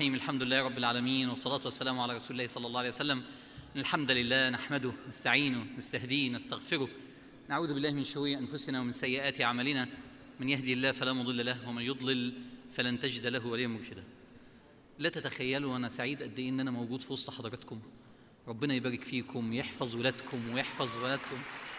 الرحيم الحمد لله رب العالمين والصلاة والسلام على رسول الله صلى الله عليه وسلم إن الحمد لله نحمده نستعينه نستهديه نستغفره نعوذ بالله من شرور أنفسنا ومن سيئات أعمالنا من يهدي الله فلا مضل له ومن يضلل فلن تجد له وليا مرشدا لا تتخيلوا أنا سعيد قد إيه إن أنا موجود في وسط حضراتكم ربنا يبارك فيكم يحفظ ولادكم ويحفظ ولادكم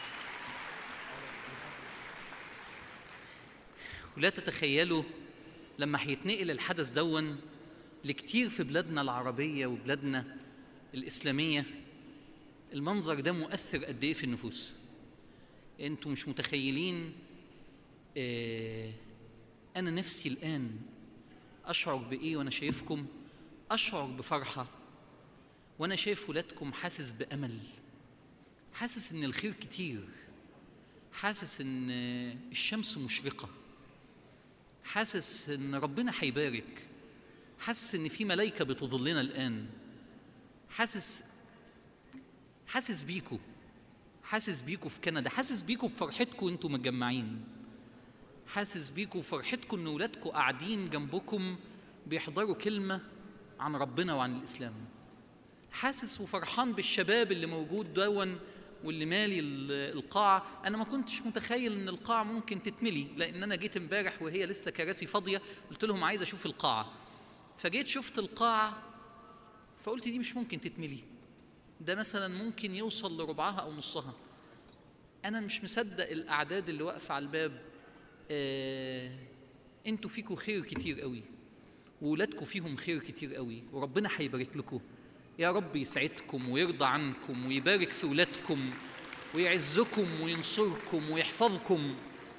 ولا تتخيلوا لما هيتنقل الحدث دون لكتير في بلادنا العربية وبلادنا الإسلامية المنظر ده مؤثر قد إيه في النفوس أنتوا مش متخيلين آه أنا نفسي الآن أشعر بإيه وأنا شايفكم أشعر بفرحة وأنا شايف ولادكم حاسس بأمل حاسس إن الخير كتير حاسس إن الشمس مشرقة حاسس ان ربنا هيبارك حاسس ان في ملائكه بتظلنا الان حاسس حاسس بيكو حاسس بيكو في كندا حاسس بيكو بفرحتكم انتوا متجمعين حاسس بيكو بفرحتكم ان ولادكم قاعدين جنبكم بيحضروا كلمه عن ربنا وعن الاسلام حاسس وفرحان بالشباب اللي موجود دون واللي مالي القاعة أنا ما كنتش متخيل إن القاعة ممكن تتملي لأن أنا جيت امبارح وهي لسه كراسي فاضية قلت لهم عايز أشوف القاعة فجيت شفت القاعة فقلت دي مش ممكن تتملي ده مثلا ممكن يوصل لربعها أو نصها أنا مش مصدق الأعداد اللي واقفة على الباب آه أنتوا فيكم خير كتير قوي وولادكم فيهم خير كتير قوي وربنا هيبارك لكم يا رب يسعدكم ويرضى عنكم ويبارك في ولادكم ويعزكم وينصركم ويحفظكم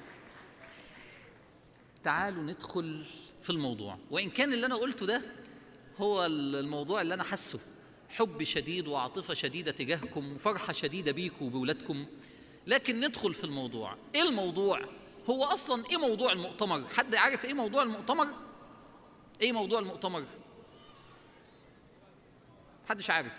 تعالوا ندخل في الموضوع وإن كان اللي أنا قلته ده هو الموضوع اللي أنا حاسه حب شديد وعاطفة شديدة تجاهكم وفرحة شديدة بيكم وبولادكم لكن ندخل في الموضوع إيه الموضوع؟ هو أصلا إيه موضوع المؤتمر؟ حد عارف إيه موضوع المؤتمر؟ إيه موضوع المؤتمر؟ محدش عارف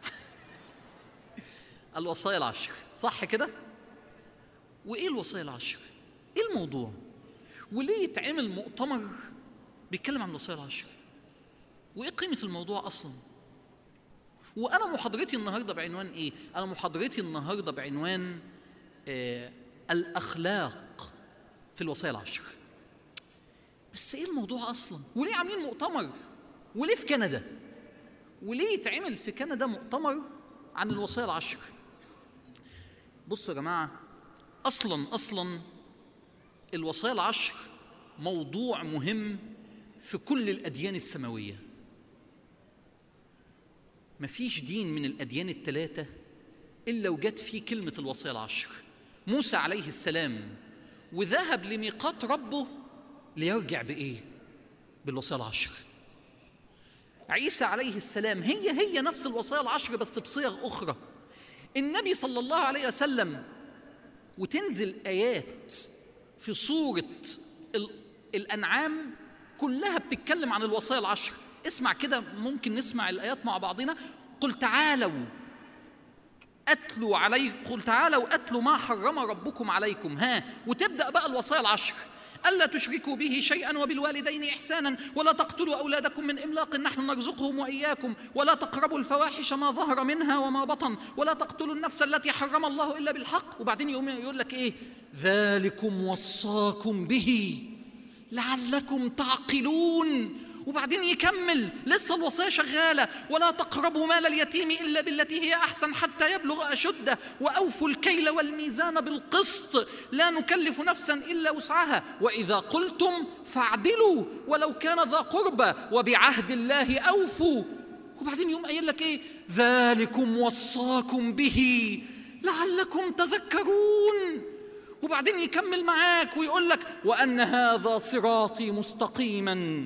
الوصايا العشر صح كده وايه الوصايا العشر ايه الموضوع وليه يتعمل مؤتمر بيتكلم عن الوصايا العشر وايه قيمه الموضوع اصلا وانا محاضرتي النهارده بعنوان ايه انا محاضرتي النهارده بعنوان آه الاخلاق في الوصايا العشر بس ايه الموضوع اصلا وليه عاملين مؤتمر وليه في كندا وليه يتعمل في كندا مؤتمر عن الوصايا العشر بصوا يا جماعه اصلا اصلا الوصايا العشر موضوع مهم في كل الاديان السماويه مفيش دين من الاديان الثلاثه الا وجت فيه كلمه الوصايا العشر موسى عليه السلام وذهب لميقات ربه ليرجع بايه بالوصايا العشر عيسى عليه السلام هي هي نفس الوصايا العشر بس بصيغ أخرى النبي صلى الله عليه وسلم وتنزل آيات في سورة الأنعام كلها بتتكلم عن الوصايا العشر اسمع كده ممكن نسمع الآيات مع بعضنا قل تعالوا أتلوا عليكم قل تعالوا أتلوا ما حرم ربكم عليكم ها وتبدأ بقى الوصايا العشر ألا تشركوا به شيئا وبالوالدين إحسانا ولا تقتلوا أولادكم من إملاق نحن نرزقهم وإياكم ولا تقربوا الفواحش ما ظهر منها وما بطن ولا تقتلوا النفس التي حرم الله إلا بالحق وبعدين يقوم يقول لك إيه ذلكم وصاكم به لعلكم تعقلون وبعدين يكمل لسه الوصيه شغاله ولا تقربوا مال اليتيم الا بالتي هي احسن حتى يبلغ اشده واوفوا الكيل والميزان بالقسط لا نكلف نفسا الا وسعها واذا قلتم فاعدلوا ولو كان ذا قربى وبعهد الله اوفوا وبعدين يقوم قايل لك ايه ذلكم وصاكم به لعلكم تذكرون وبعدين يكمل معاك ويقول لك وان هذا صراطي مستقيما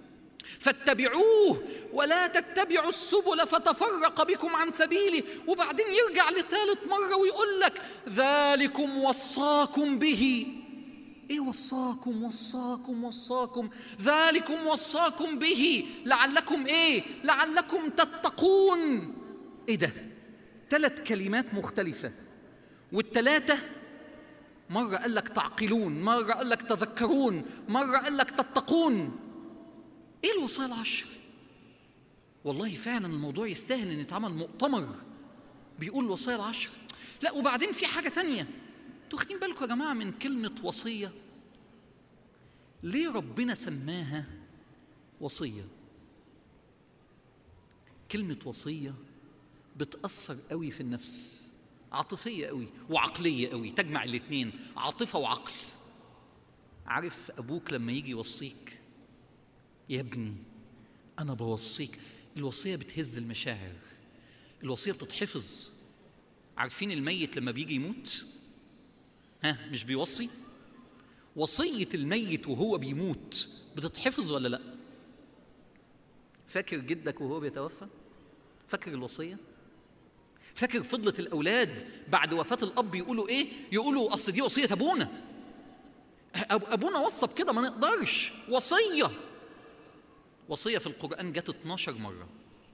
فاتبعوه ولا تتبعوا السبل فتفرق بكم عن سبيله وبعدين يرجع لثالث مرة ويقول لك ذلكم وصاكم به ايه وصاكم وصاكم وصاكم ذلكم وصاكم به لعلكم ايه لعلكم تتقون ايه ده ثلاث كلمات مختلفة والثلاثة مرة قال لك تعقلون مرة قال لك تذكرون مرة قال لك تتقون ايه الوصايا العشر والله فعلا الموضوع يستاهل ان يتعمل مؤتمر بيقول الوصايا العشر لا وبعدين في حاجه تانية انتوا واخدين بالكم يا جماعه من كلمه وصيه ليه ربنا سماها وصيه كلمه وصيه بتاثر قوي في النفس عاطفيه قوي وعقليه قوي تجمع الاثنين عاطفه وعقل عارف ابوك لما يجي يوصيك يا ابني انا بوصيك الوصيه بتهز المشاعر الوصيه بتتحفظ عارفين الميت لما بيجي يموت ها مش بيوصي وصيه الميت وهو بيموت بتتحفظ ولا لا فاكر جدك وهو بيتوفى فاكر الوصيه فاكر فضلة الأولاد بعد وفاة الأب يقولوا إيه؟ يقولوا أصل دي وصية أبونا أبونا وصى بكده ما نقدرش وصية وصية في القرآن جت 12 مرة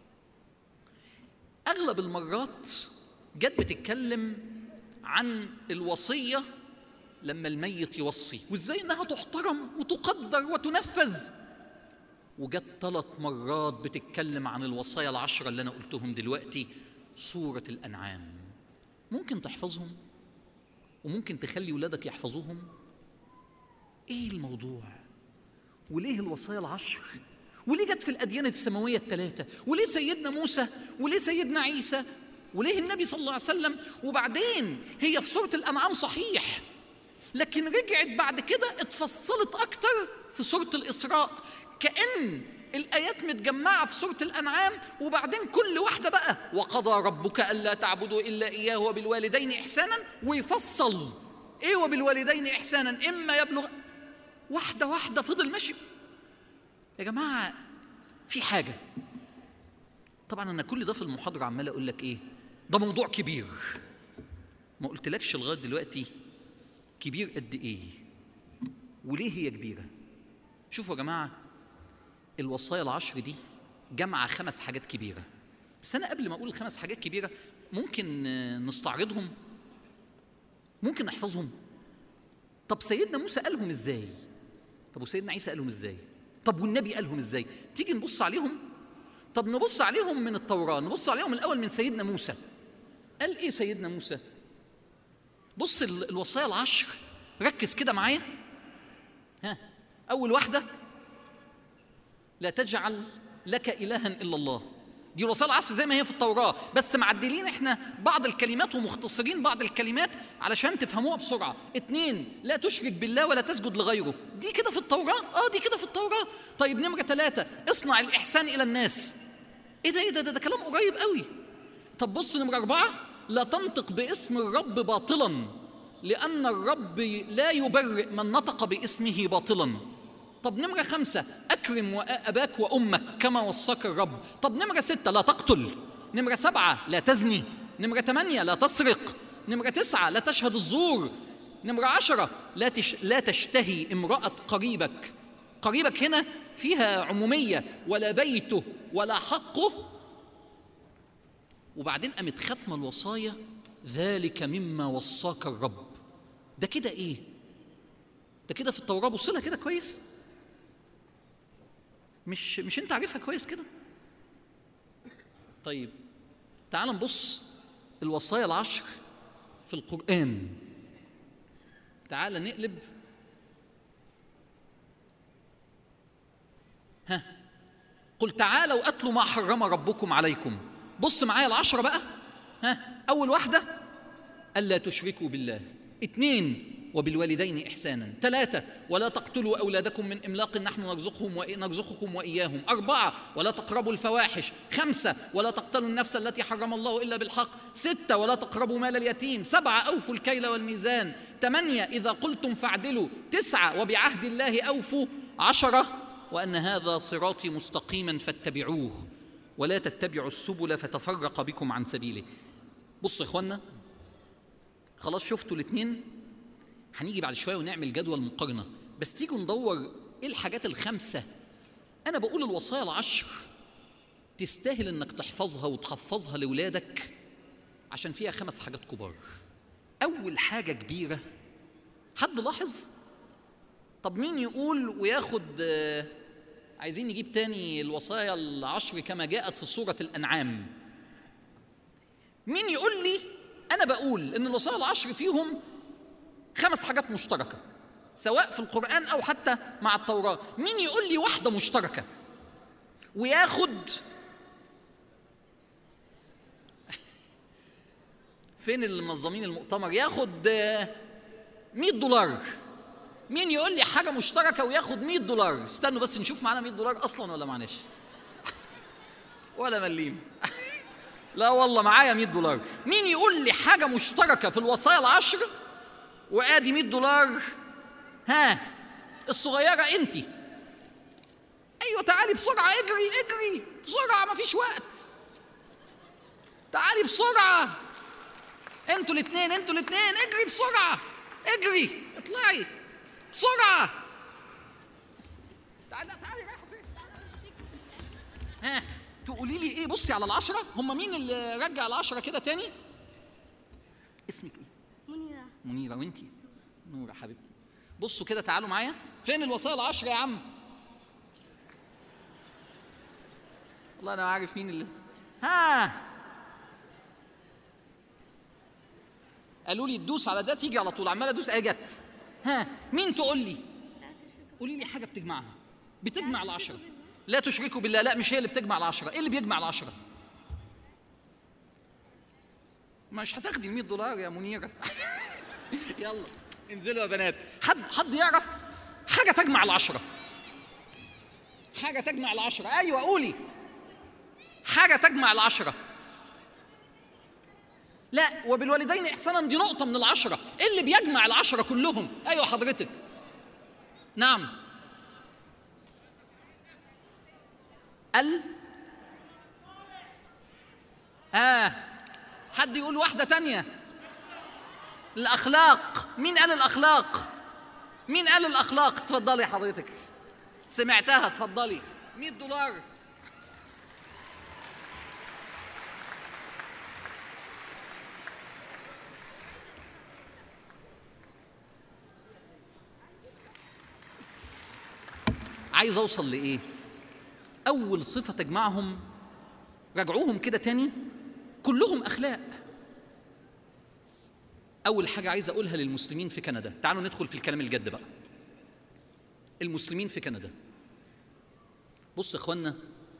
أغلب المرات جت بتتكلم عن الوصية لما الميت يوصي وإزاي إنها تحترم وتقدر وتنفذ وجت ثلاث مرات بتتكلم عن الوصايا العشرة اللي أنا قلتهم دلوقتي سورة الأنعام ممكن تحفظهم وممكن تخلي ولادك يحفظوهم إيه الموضوع وليه الوصايا العشر وليه جت في الأديان السماوية الثلاثة وليه سيدنا موسى وليه سيدنا عيسى وليه النبي صلى الله عليه وسلم وبعدين هي في سورة الأنعام صحيح لكن رجعت بعد كده اتفصلت أكتر في سورة الإسراء كأن الآيات متجمعة في سورة الأنعام وبعدين كل واحدة بقى وقضى ربك ألا تعبدوا إلا إياه وبالوالدين إحسانا ويفصل إيه وبالوالدين إحسانا إما يبلغ واحدة واحدة فضل ماشي يا جماعة في حاجة طبعا أنا كل ده في المحاضرة عمال أقول لك إيه ده موضوع كبير ما قلتلكش لغاية دلوقتي كبير قد إيه وليه هي كبيرة شوفوا يا جماعة الوصايا العشر دي جمع خمس حاجات كبيرة بس أنا قبل ما أقول الخمس حاجات كبيرة ممكن نستعرضهم ممكن نحفظهم طب سيدنا موسى قالهم إزاي طب وسيدنا عيسى قالهم إزاي طب والنبي قالهم إزاي تيجي نبص عليهم طب نبص عليهم من التوراة نبص عليهم الأول من سيدنا موسى قال إيه سيدنا موسى بص الوصايا العشر ركز كده معايا ها أول واحدة لا تجعل لك إلها إلا الله دي الوصايا العصر زي ما هي في التوراة بس معدلين احنا بعض الكلمات ومختصرين بعض الكلمات علشان تفهموها بسرعة اتنين لا تشرك بالله ولا تسجد لغيره دي كده في التوراة اه دي كده في التوراة طيب نمرة ثلاثة اصنع الإحسان إلى الناس ايه ده ايه ده ده, ده كلام قريب قوي طب بص نمرة أربعة لا تنطق باسم الرب باطلا لأن الرب لا يبرئ من نطق باسمه باطلا طب نمرة خمسة أكرم أباك وأمك كما وصاك الرب طب نمرة ستة لا تقتل نمرة سبعة لا تزني نمرة ثمانية لا تسرق نمرة تسعة لا تشهد الزور نمرة عشرة لا, تش... لا تشتهي امرأة قريبك قريبك هنا فيها عمومية ولا بيته ولا حقه وبعدين قامت ختمة الوصايا ذلك مما وصاك الرب ده كده ايه ده كده في التوراة بص لها كده كويس مش مش انت عارفها كويس كده طيب تعال نبص الوصايا العشر في القرآن تعال نقلب ها قل تعالوا أتلوا ما حرم ربكم عليكم بص معايا العشرة بقى ها أول واحدة ألا تشركوا بالله اثنين وبالوالدين إحسانا ثلاثة ولا تقتلوا أولادكم من إملاق نحن نرزقهم ونرزقكم وإياهم أربعة ولا تقربوا الفواحش خمسة ولا تقتلوا النفس التي حرم الله إلا بالحق ستة ولا تقربوا مال اليتيم سبعة أوفوا الكيل والميزان ثمانية إذا قلتم فاعدلوا تسعة وبعهد الله أوفوا عشرة وأن هذا صراطي مستقيما فاتبعوه ولا تتبعوا السبل فتفرق بكم عن سبيله بصوا يا إخوانا خلاص شفتوا الاثنين هنيجي بعد شويه ونعمل جدول مقارنه بس تيجوا ندور ايه الحاجات الخمسه انا بقول الوصايا العشر تستاهل انك تحفظها وتحفظها لاولادك عشان فيها خمس حاجات كبار اول حاجه كبيره حد لاحظ طب مين يقول وياخد عايزين نجيب تاني الوصايا العشر كما جاءت في سورة الأنعام مين يقول لي أنا بقول إن الوصايا العشر فيهم خمس حاجات مشتركة سواء في القرآن أو حتى مع التوراة مين يقول لي واحدة مشتركة وياخد فين المنظمين المؤتمر ياخد 100 دولار مين يقول لي حاجة مشتركة وياخد 100 دولار استنوا بس نشوف معانا 100 دولار أصلا ولا معناش ولا مليم لا والله معايا 100 دولار مين يقول لي حاجة مشتركة في الوصايا العشر وادي 100 دولار ها الصغيرة انت ايوه تعالي بسرعة اجري اجري بسرعة مفيش وقت تعالي بسرعة انتوا الاثنين انتوا الاثنين اجري بسرعة اجري اطلعي بسرعة تعالي تعالي رايحة فين ها تقولي لي ايه بصي على العشرة هم مين اللي رجع العشرة كده تاني اسمك ايه منيرة منيرة وانتي نورة حبيبتي بصوا كده تعالوا معايا فين الوصايا العشرة يا عم والله انا عارف مين اللي ها قالوا لي تدوس على ده تيجي على طول عمال ادوس اهي جت ها مين تقول لي لا تشركوا قولي لي حاجه بتجمعها بتجمع العشره لا تشركوا بالله لا مش هي اللي بتجمع العشره ايه اللي بيجمع العشره مش هتاخدي ال 100 دولار يا منيره يلا انزلوا يا بنات حد حد يعرف حاجه تجمع العشره حاجه تجمع العشره ايوه قولي حاجه تجمع العشره لا وبالوالدين احسانا دي نقطه من العشره ايه اللي بيجمع العشره كلهم ايوه حضرتك نعم ال آه حد يقول واحدة تانية الأخلاق مين قال الأخلاق مين قال الأخلاق اتفضلي حضرتك سمعتها اتفضلي 100 دولار عايز اوصل لايه اول صفه تجمعهم راجعوهم كده تاني كلهم اخلاق اول حاجه عايز اقولها للمسلمين في كندا تعالوا ندخل في الكلام الجد بقى المسلمين في كندا بص يا اخوانا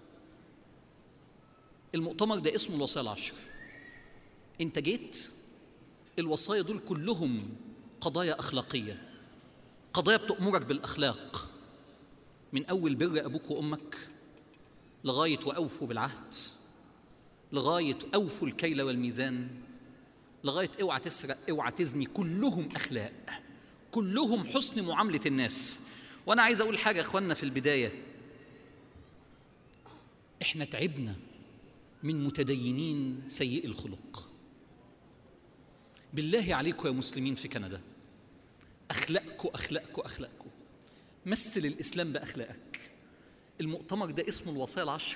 المؤتمر ده اسمه الوصايا العشر انت جيت الوصايا دول كلهم قضايا اخلاقيه قضايا بتامرك بالاخلاق من أول بر أبوك وأمك لغاية وأوفوا بالعهد لغاية أوفوا الكيل والميزان لغاية اوعى تسرق اوعى تزني كلهم أخلاق كلهم حسن معاملة الناس وأنا عايز أقول حاجة يا إخواننا في البداية إحنا تعبنا من متدينين سيئي الخلق بالله عليكم يا مسلمين في كندا أخلاقكم أخلاقكم أخلاقكم مثل الإسلام بأخلاقك المؤتمر ده اسمه الوصايا العشر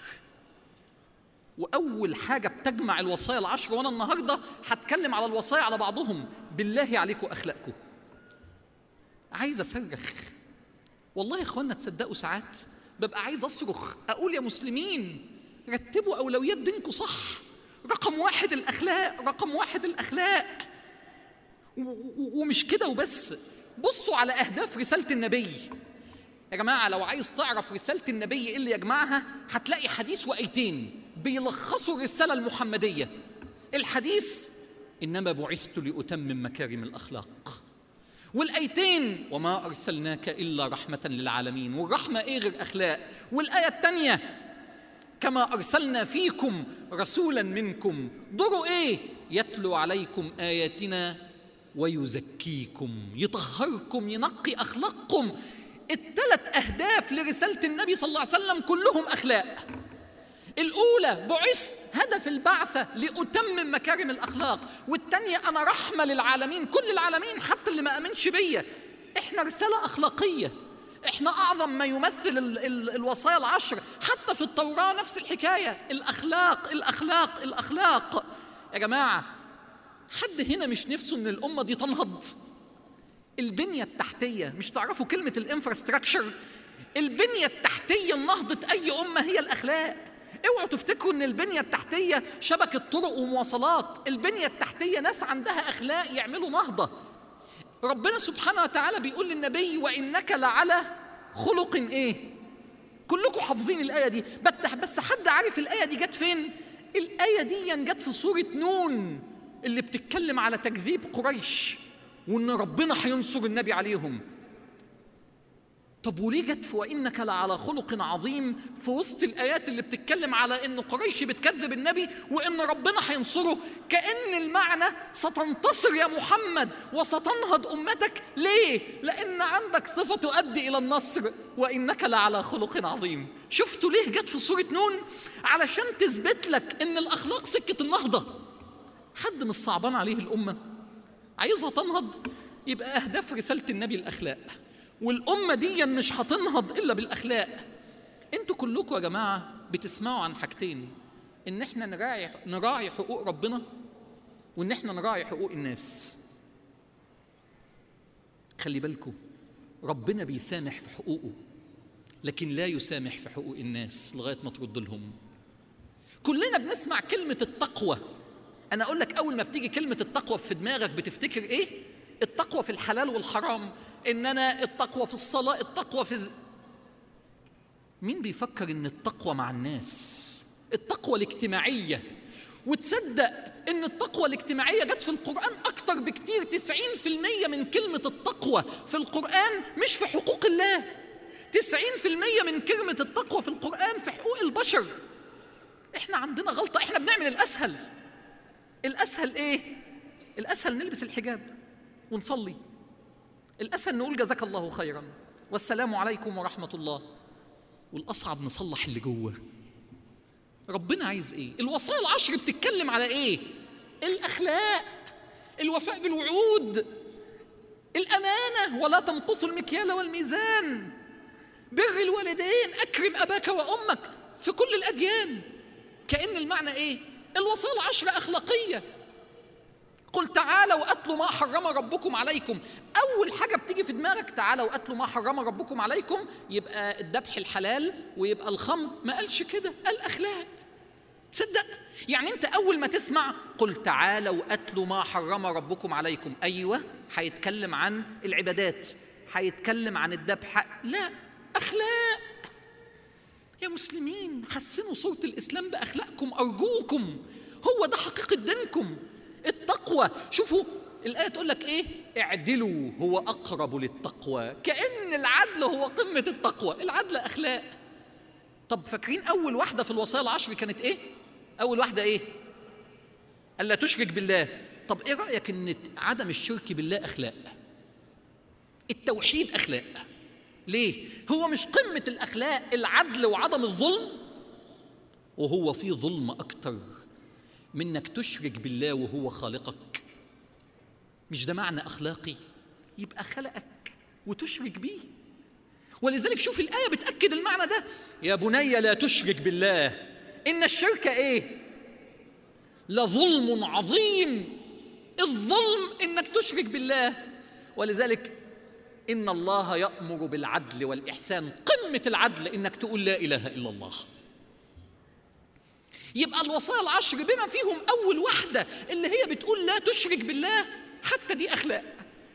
وأول حاجة بتجمع الوصايا العشر وأنا النهاردة هتكلم على الوصايا على بعضهم بالله عليكم أخلاقكم عايز أصرخ والله يا إخوانا تصدقوا ساعات ببقى عايز أصرخ أقول يا مسلمين رتبوا أولويات دينكم صح رقم واحد الأخلاق رقم واحد الأخلاق و- و- ومش كده وبس بصوا على أهداف رسالة النبي يا جماعة لو عايز تعرف رسالة النبي إيه اللي يجمعها هتلاقي حديث وآيتين بيلخصوا الرسالة المحمدية الحديث إنما بعثت لأتمم مكارم الأخلاق والآيتين وما أرسلناك إلا رحمة للعالمين والرحمة إيه غير أخلاق والآية الثانية كما أرسلنا فيكم رسولا منكم دوره إيه يتلو عليكم آياتنا ويزكيكم يطهركم ينقي أخلاقكم الثلاث أهداف لرسالة النبي صلى الله عليه وسلم كلهم أخلاق الأولى بعثت هدف البعثة لأتمم مكارم الأخلاق والثانية أنا رحمة للعالمين كل العالمين حتى اللي ما أمنش بيا إحنا رسالة أخلاقية إحنا أعظم ما يمثل ال ال الوصايا العشر حتى في التوراة نفس الحكاية الأخلاق الأخلاق الأخلاق يا جماعة حد هنا مش نفسه إن الأمة دي تنهض البنية التحتية مش تعرفوا كلمة الانفراستراكشر البنيه التحتيه لنهضه اي امه هي الاخلاق اوعوا تفتكروا ان البنيه التحتيه شبكه طرق ومواصلات البنيه التحتيه ناس عندها اخلاق يعملوا نهضه ربنا سبحانه وتعالى بيقول للنبي وانك لعلى خلق ايه كلكم حافظين الايه دي بس حد عارف الايه دي جت فين الايه دي جت في سوره نون اللي بتتكلم على تكذيب قريش وان ربنا هينصر النبي عليهم طب وليه جت في وانك لعلى خلق عظيم في وسط الايات اللي بتتكلم على ان قريش بتكذب النبي وان ربنا هينصره كان المعنى ستنتصر يا محمد وستنهض امتك ليه لان عندك صفه تؤدي الى النصر وانك لعلى خلق عظيم شفتوا ليه جت في سوره نون علشان تثبت لك ان الاخلاق سكه النهضه حد مش صعبان عليه الامه عايزها تنهض يبقى اهداف رساله النبي الاخلاق والأمة دي مش هتنهض إلا بالأخلاق أنتوا كلكم يا جماعة بتسمعوا عن حاجتين إن إحنا نراعي نراعي حقوق ربنا وإن إحنا نراعي حقوق الناس خلي بالكم ربنا بيسامح في حقوقه لكن لا يسامح في حقوق الناس لغاية ما ترد لهم كلنا بنسمع كلمة التقوى أنا أقول لك أول ما بتيجي كلمة التقوى في دماغك بتفتكر إيه؟ التقوى في الحلال والحرام ان انا التقوى في الصلاه التقوى في مين بيفكر ان التقوى مع الناس التقوى الاجتماعيه وتصدق ان التقوى الاجتماعيه جت في القران اكتر بكتير 90% من كلمه التقوى في القران مش في حقوق الله 90% من كلمه التقوى في القران في حقوق البشر احنا عندنا غلطه احنا بنعمل الاسهل الاسهل ايه الاسهل نلبس الحجاب ونصلي الأسهل نقول جزاك الله خيرا والسلام عليكم ورحمة الله والأصعب نصلح اللي جوه ربنا عايز إيه؟ الوصايا العشر بتتكلم على إيه؟ الأخلاق الوفاء بالوعود الأمانة ولا تنقصوا المكيال والميزان بر الوالدين أكرم أباك وأمك في كل الأديان كأن المعنى إيه؟ الوصايا العشر أخلاقية قل تعالوا اتلوا ما حرم ربكم عليكم اول حاجه بتيجي في دماغك تعالوا اتلوا ما حرم ربكم عليكم يبقى الذبح الحلال ويبقى الخمر ما قالش كده قال اخلاق تصدق يعني انت اول ما تسمع قل تعالوا اتلوا ما حرم ربكم عليكم ايوه هيتكلم عن العبادات هيتكلم عن الذبح لا اخلاق يا مسلمين حسنوا صوره الاسلام باخلاقكم ارجوكم هو ده حقيقه دينكم التقوى شوفوا الآية تقول لك إيه؟ اعدلوا هو أقرب للتقوى كأن العدل هو قمة التقوى العدل أخلاق طب فاكرين أول واحدة في الوصايا العشر كانت إيه؟ أول واحدة إيه؟ ألا تشرك بالله طب إيه رأيك إن عدم الشرك بالله أخلاق؟ التوحيد أخلاق ليه؟ هو مش قمة الأخلاق العدل وعدم الظلم وهو في ظلم أكتر منك تشرك بالله وهو خالقك مش ده معنى اخلاقي يبقى خلقك وتشرك بيه ولذلك شوف الايه بتاكد المعنى ده يا بني لا تشرك بالله ان الشرك ايه لظلم عظيم الظلم انك تشرك بالله ولذلك ان الله يامر بالعدل والاحسان قمه العدل انك تقول لا اله الا الله يبقى الوصايا العشر بما فيهم أول واحدة اللي هي بتقول لا تشرك بالله حتى دي أخلاق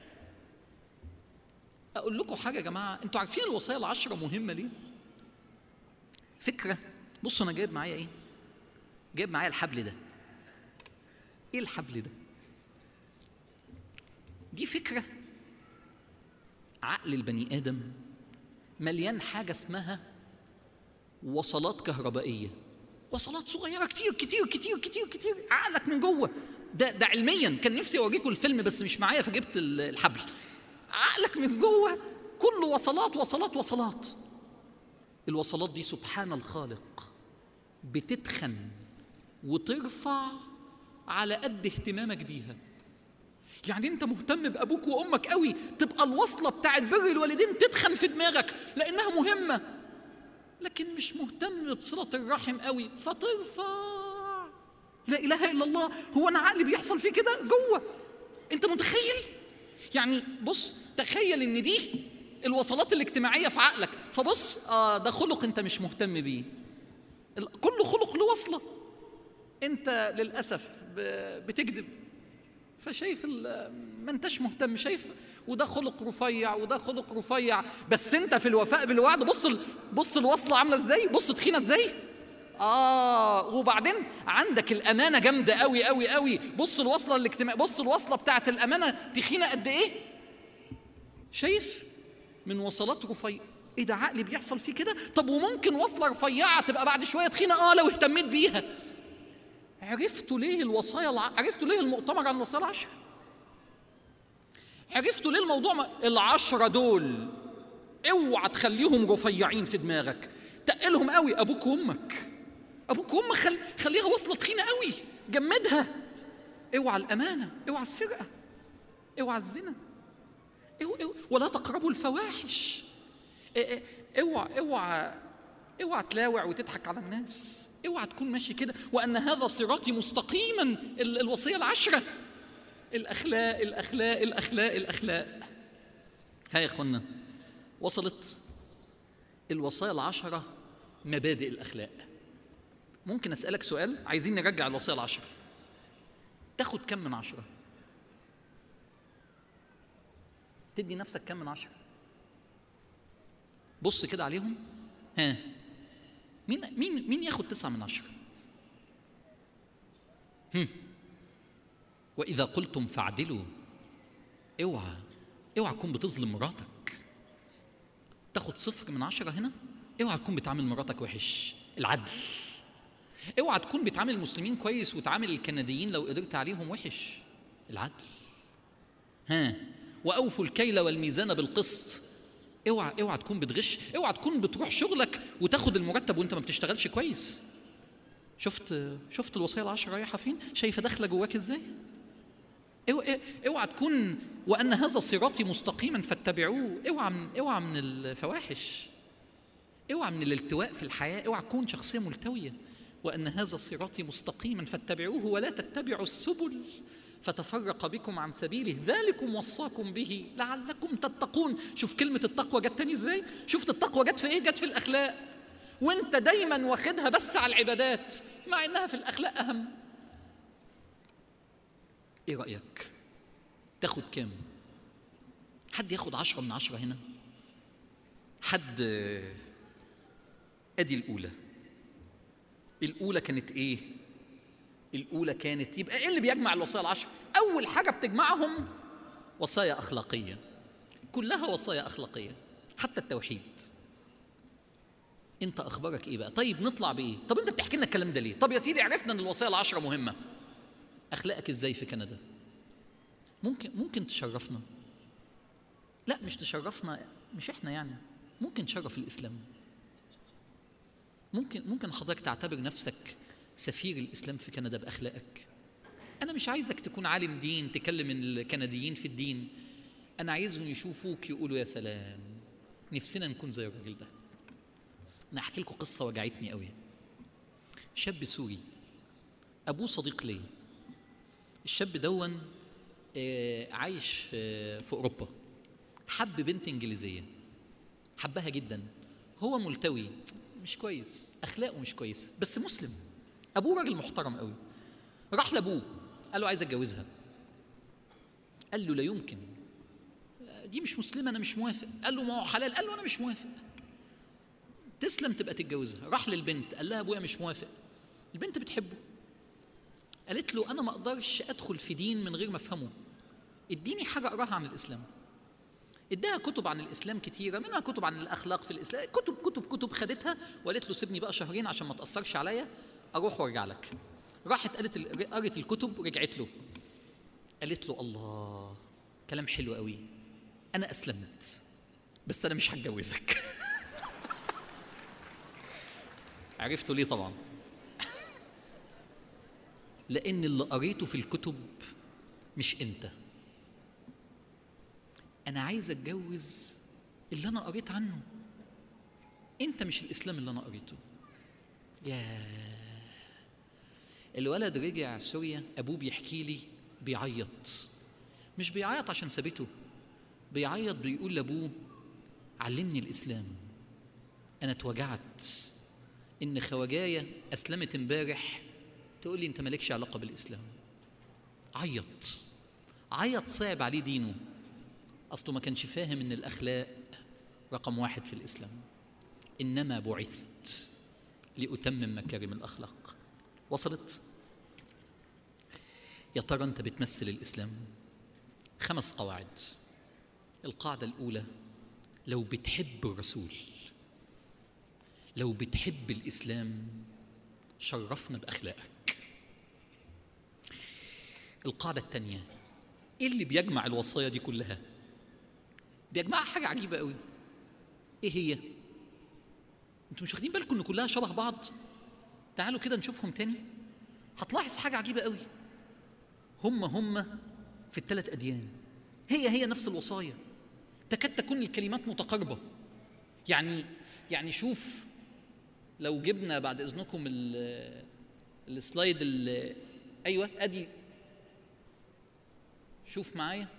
أقول لكم حاجة يا جماعة أنتوا عارفين الوصايا العشرة مهمة ليه؟ فكرة بصوا أنا جايب معايا إيه؟ جايب معايا الحبل ده إيه الحبل ده؟ دي فكرة عقل البني آدم مليان حاجة اسمها وصلات كهربائية وصلات صغيره كتير كتير كتير كتير كتير عقلك من جوه ده ده علميا كان نفسي اوريكم الفيلم بس مش معايا فجبت الحبل عقلك من جوه كله وصلات وصلات وصلات الوصلات دي سبحان الخالق بتتخن وترفع على قد اهتمامك بيها يعني انت مهتم بابوك وامك قوي تبقى الوصله بتاعت بر الوالدين تتخن في دماغك لانها مهمه لكن مش مهتم بصلة الرحم قوي فترفع لا إله إلا الله هو أنا عقلي بيحصل فيه كده جوه أنت متخيل؟ يعني بص تخيل إن دي الوصلات الاجتماعيه في عقلك فبص اه ده خلق انت مش مهتم بيه ال- كل خلق له وصله انت للاسف ب- بتكذب فشايف ال- ما انتش مهتم شايف وده خلق رفيع وده خلق رفيع بس انت في الوفاء بالوعد بص ال- بص الوصله عامله ازاي بص تخينه ازاي اه وبعدين عندك الامانه جامده قوي قوي قوي بص الوصله الاجتماع بص الوصله بتاعت الامانه تخينه قد ايه شايف من وصلات رفيع ايه ده عقلي بيحصل فيه كده طب وممكن وصله رفيعه تبقى بعد شويه تخينه اه لو اهتميت بيها عرفتوا ليه الوصايا الع... عرفتوا ليه المؤتمر عن الوصايا العشر عرفتوا ليه الموضوع ما... العشرة دول اوعى تخليهم رفيعين في دماغك تقلهم قوي ابوك وامك ابوك وامك خل... خليها وصله تخينه قوي جمدها اوعى الامانه اوعى السرقه اوعى الزنا اوعى ولا تقربوا الفواحش إيه إيه، اوعى اوعى اوعى تلاوع وتضحك على الناس اوعى تكون ماشي كده وان هذا صراطي مستقيما ال- الوصيه العشره الاخلاق الاخلاق الاخلاق الاخلاق ها يا اخوانا وصلت الوصايا العشره مبادئ الاخلاق ممكن اسالك سؤال عايزين نرجع الوصايا العشره تاخد كم من عشره تدي نفسك كم من عشره بص كده عليهم ها مين مين مين ياخد تسعة من عشرة؟ هم. وإذا قلتم فاعدلوا اوعى اوعى تكون بتظلم مراتك تاخد صفر من عشرة هنا اوعى تكون بتعامل مراتك وحش العدل اوعى تكون بتعامل المسلمين كويس وتعامل الكنديين لو قدرت عليهم وحش العدل ها واوفوا الكيل والميزان بالقسط اوعى اوعى تكون بتغش اوعى تكون بتروح شغلك وتاخد المرتب وانت ما بتشتغلش كويس شفت شفت الوصيه العشره رايحه فين شايفه داخله جواك ازاي اوعى اوعى تكون وان هذا صراطي مستقيما فاتبعوه اوعى من اوعى من الفواحش اوعى من الالتواء في الحياه اوعى تكون شخصيه ملتويه وان هذا صراطي مستقيما فاتبعوه ولا تتبعوا السبل فتفرق بكم عن سبيله ذلكم وصاكم به لعلكم تتقون شوف كلمة التقوى جت تاني ازاي شفت التقوى جت في ايه جت في الأخلاق وانت دايما واخدها بس على العبادات مع انها في الأخلاق أهم ايه رأيك تاخد كام حد ياخد عشرة من عشرة هنا حد ادي الأولى الأولى كانت ايه الأولى كانت يبقى إيه اللي بيجمع الوصايا العشر؟ أول حاجة بتجمعهم وصايا أخلاقية كلها وصايا أخلاقية حتى التوحيد أنت أخبارك إيه بقى؟ طيب نطلع بإيه؟ طب أنت بتحكي لنا الكلام ده ليه؟ طب يا سيدي عرفنا إن الوصايا العشرة مهمة أخلاقك إزاي في كندا؟ ممكن ممكن تشرفنا لا مش تشرفنا مش إحنا يعني ممكن تشرف الإسلام ممكن ممكن حضرتك تعتبر نفسك سفير الاسلام في كندا باخلاقك انا مش عايزك تكون عالم دين تكلم الكنديين في الدين انا عايزهم يشوفوك يقولوا يا سلام نفسنا نكون زي الراجل ده انا احكي لكم قصه وجعتني قوي شاب سوري ابوه صديق ليا الشاب دون آه، عايش في في اوروبا حب بنت انجليزيه حبها جدا هو ملتوي مش كويس اخلاقه مش كويس بس مسلم ابوه راجل محترم قوي راح لابوه قال له عايز اتجوزها قال له لا يمكن دي مش مسلمه انا مش موافق قال له ما هو حلال قال له انا مش موافق تسلم تبقى تتجوزها راح للبنت قال لها ابويا مش موافق البنت بتحبه قالت له انا ما اقدرش ادخل في دين من غير ما افهمه اديني حاجه اقراها عن الاسلام اداها كتب عن الاسلام كتيره منها كتب عن الاخلاق في الاسلام كتب كتب كتب خدتها وقالت له سيبني بقى شهرين عشان ما تاثرش عليا اروح وارجع لك راحت قالت ال- قرت الكتب ورجعت له قالت له الله كلام حلو قوي انا اسلمت بس انا مش هتجوزك عرفتوا ليه طبعا لان اللي قريته في الكتب مش انت انا عايز اتجوز اللي انا قريت عنه انت مش الاسلام اللي انا قريته يا الولد رجع سوريا ابوه بيحكي لي بيعيط مش بيعيط عشان سابته بيعيط بيقول لابوه علمني الاسلام انا اتوجعت ان خواجايه اسلمت امبارح تقول لي انت مالكش علاقه بالاسلام عيط عيط صعب عليه دينه اصله ما كانش فاهم ان الاخلاق رقم واحد في الاسلام انما بعثت لاتمم مكارم الاخلاق وصلت يا ترى انت بتمثل الاسلام خمس قواعد القاعده الاولى لو بتحب الرسول لو بتحب الاسلام شرفنا باخلاقك القاعده الثانيه ايه اللي بيجمع الوصايا دي كلها بيجمعها حاجه عجيبه قوي ايه هي انتوا مش واخدين بالكم ان كلها شبه بعض تعالوا كده نشوفهم تاني هتلاحظ حاجه عجيبه قوي هم هم في الثلاث اديان هي هي نفس الوصايا تكاد تكون الكلمات متقاربه يعني يعني شوف لو جبنا بعد اذنكم ال- السلايد ال- ايوه ادي شوف معايا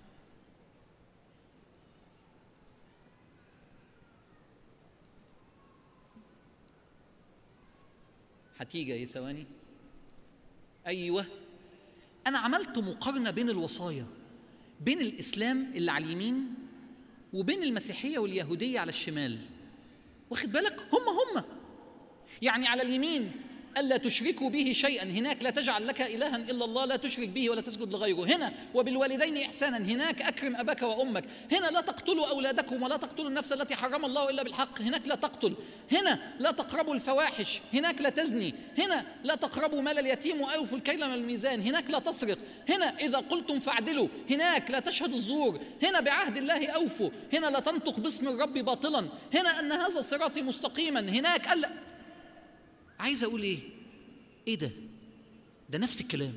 هتيجي ايه ثواني ايوه انا عملت مقارنه بين الوصايا بين الاسلام اللي على اليمين وبين المسيحيه واليهوديه على الشمال واخد بالك هم هم يعني على اليمين ألا تشركوا به شيئا هناك لا تجعل لك إلها إلا الله لا تشرك به ولا تسجد لغيره هنا وبالوالدين إحسانا هناك أكرم أباك وأمك هنا لا تقتلوا أولادكم ولا تقتلوا النفس التي حرم الله إلا بالحق هناك لا تقتل هنا لا تقربوا الفواحش هناك لا تزني هنا لا تقربوا مال اليتيم وأوفوا الكيل من الميزان هناك لا تسرق هنا إذا قلتم فاعدلوا هناك لا تشهد الزور هنا بعهد الله أوفوا هنا لا تنطق باسم الرب باطلا هنا أن هذا صراطي مستقيما هناك ألا عايز اقول ايه ايه ده ده نفس الكلام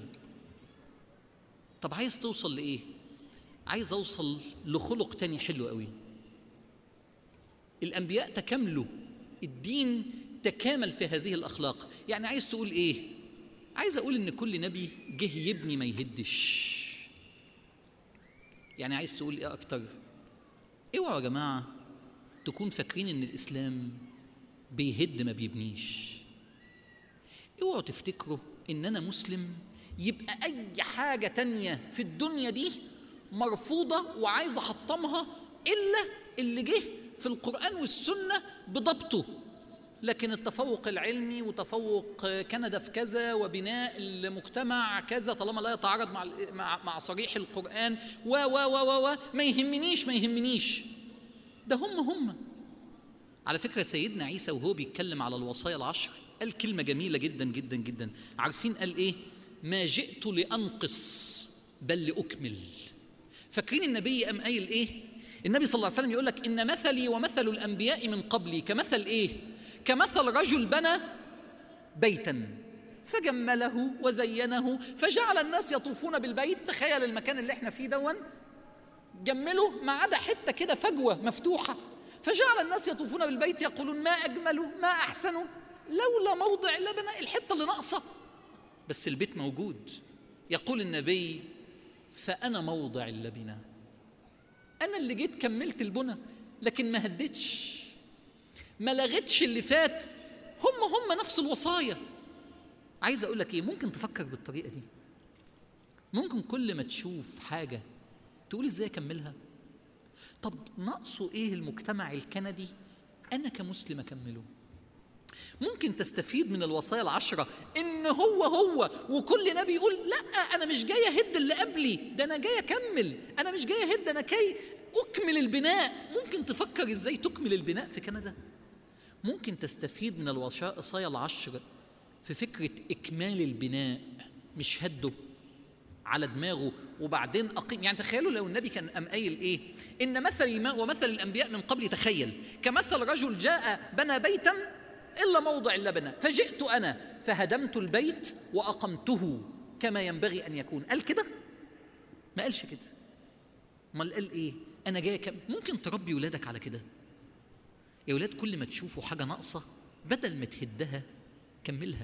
طب عايز توصل لايه عايز اوصل لخلق تاني حلو قوي الانبياء تكاملوا الدين تكامل في هذه الاخلاق يعني عايز تقول ايه عايز اقول ان كل نبي جه يبني ما يهدش يعني عايز تقول ايه اكتر اوعوا يا جماعه تكون فاكرين ان الاسلام بيهد ما بيبنيش اوعوا تفتكروا ان انا مسلم يبقى اي حاجه تانية في الدنيا دي مرفوضه وعايز احطمها الا اللي جه في القران والسنه بضبطه لكن التفوق العلمي وتفوق كندا في كذا وبناء المجتمع كذا طالما لا يتعارض مع مع, مع صريح القران و و و و ما يهمنيش ما يهمنيش ده هم هم على فكره سيدنا عيسى وهو بيتكلم على الوصايا العشر قال كلمة جميلة جدا جدا جدا عارفين قال إيه ما جئت لأنقص بل لأكمل فاكرين النبي قام قايل إيه النبي صلى الله عليه وسلم يقول لك إن مثلي ومثل الأنبياء من قبلي كمثل إيه كمثل رجل بنى بيتا فجمله وزينه فجعل الناس يطوفون بالبيت تخيل المكان اللي احنا فيه دون جمله ما عدا حته كده فجوه مفتوحه فجعل الناس يطوفون بالبيت يقولون ما اجمله ما احسنه لولا موضع اللبنة الحتة اللي ناقصة بس البيت موجود يقول النبي فأنا موضع اللبنة أنا اللي جيت كملت البنى لكن ما هدتش ما لغتش اللي فات هم هم نفس الوصايا عايز أقول لك إيه ممكن تفكر بالطريقة دي ممكن كل ما تشوف حاجة تقول إزاي أكملها طب ناقصه إيه المجتمع الكندي أنا كمسلم أكمله ممكن تستفيد من الوصايا العشرة إن هو هو وكل نبي يقول لا أنا مش جاي أهد اللي قبلي ده أنا جاي أكمل أنا مش جاي أهد أنا كي أكمل البناء ممكن تفكر إزاي تكمل البناء في كندا ممكن تستفيد من الوصايا العشر في فكرة إكمال البناء مش هده على دماغه وبعدين أقيم يعني تخيلوا لو النبي كان أم قايل إيه إن مثلي ما ومثل الأنبياء من قبل تخيل كمثل رجل جاء بنى بيتا إلا موضع اللبنة فجئت أنا فهدمت البيت وأقمته كما ينبغي أن يكون قال كده ما قالش كده امال قال ايه انا جاي كم ممكن تربي ولادك على كده يا ولاد كل ما تشوفوا حاجه ناقصه بدل ما تهدها كملها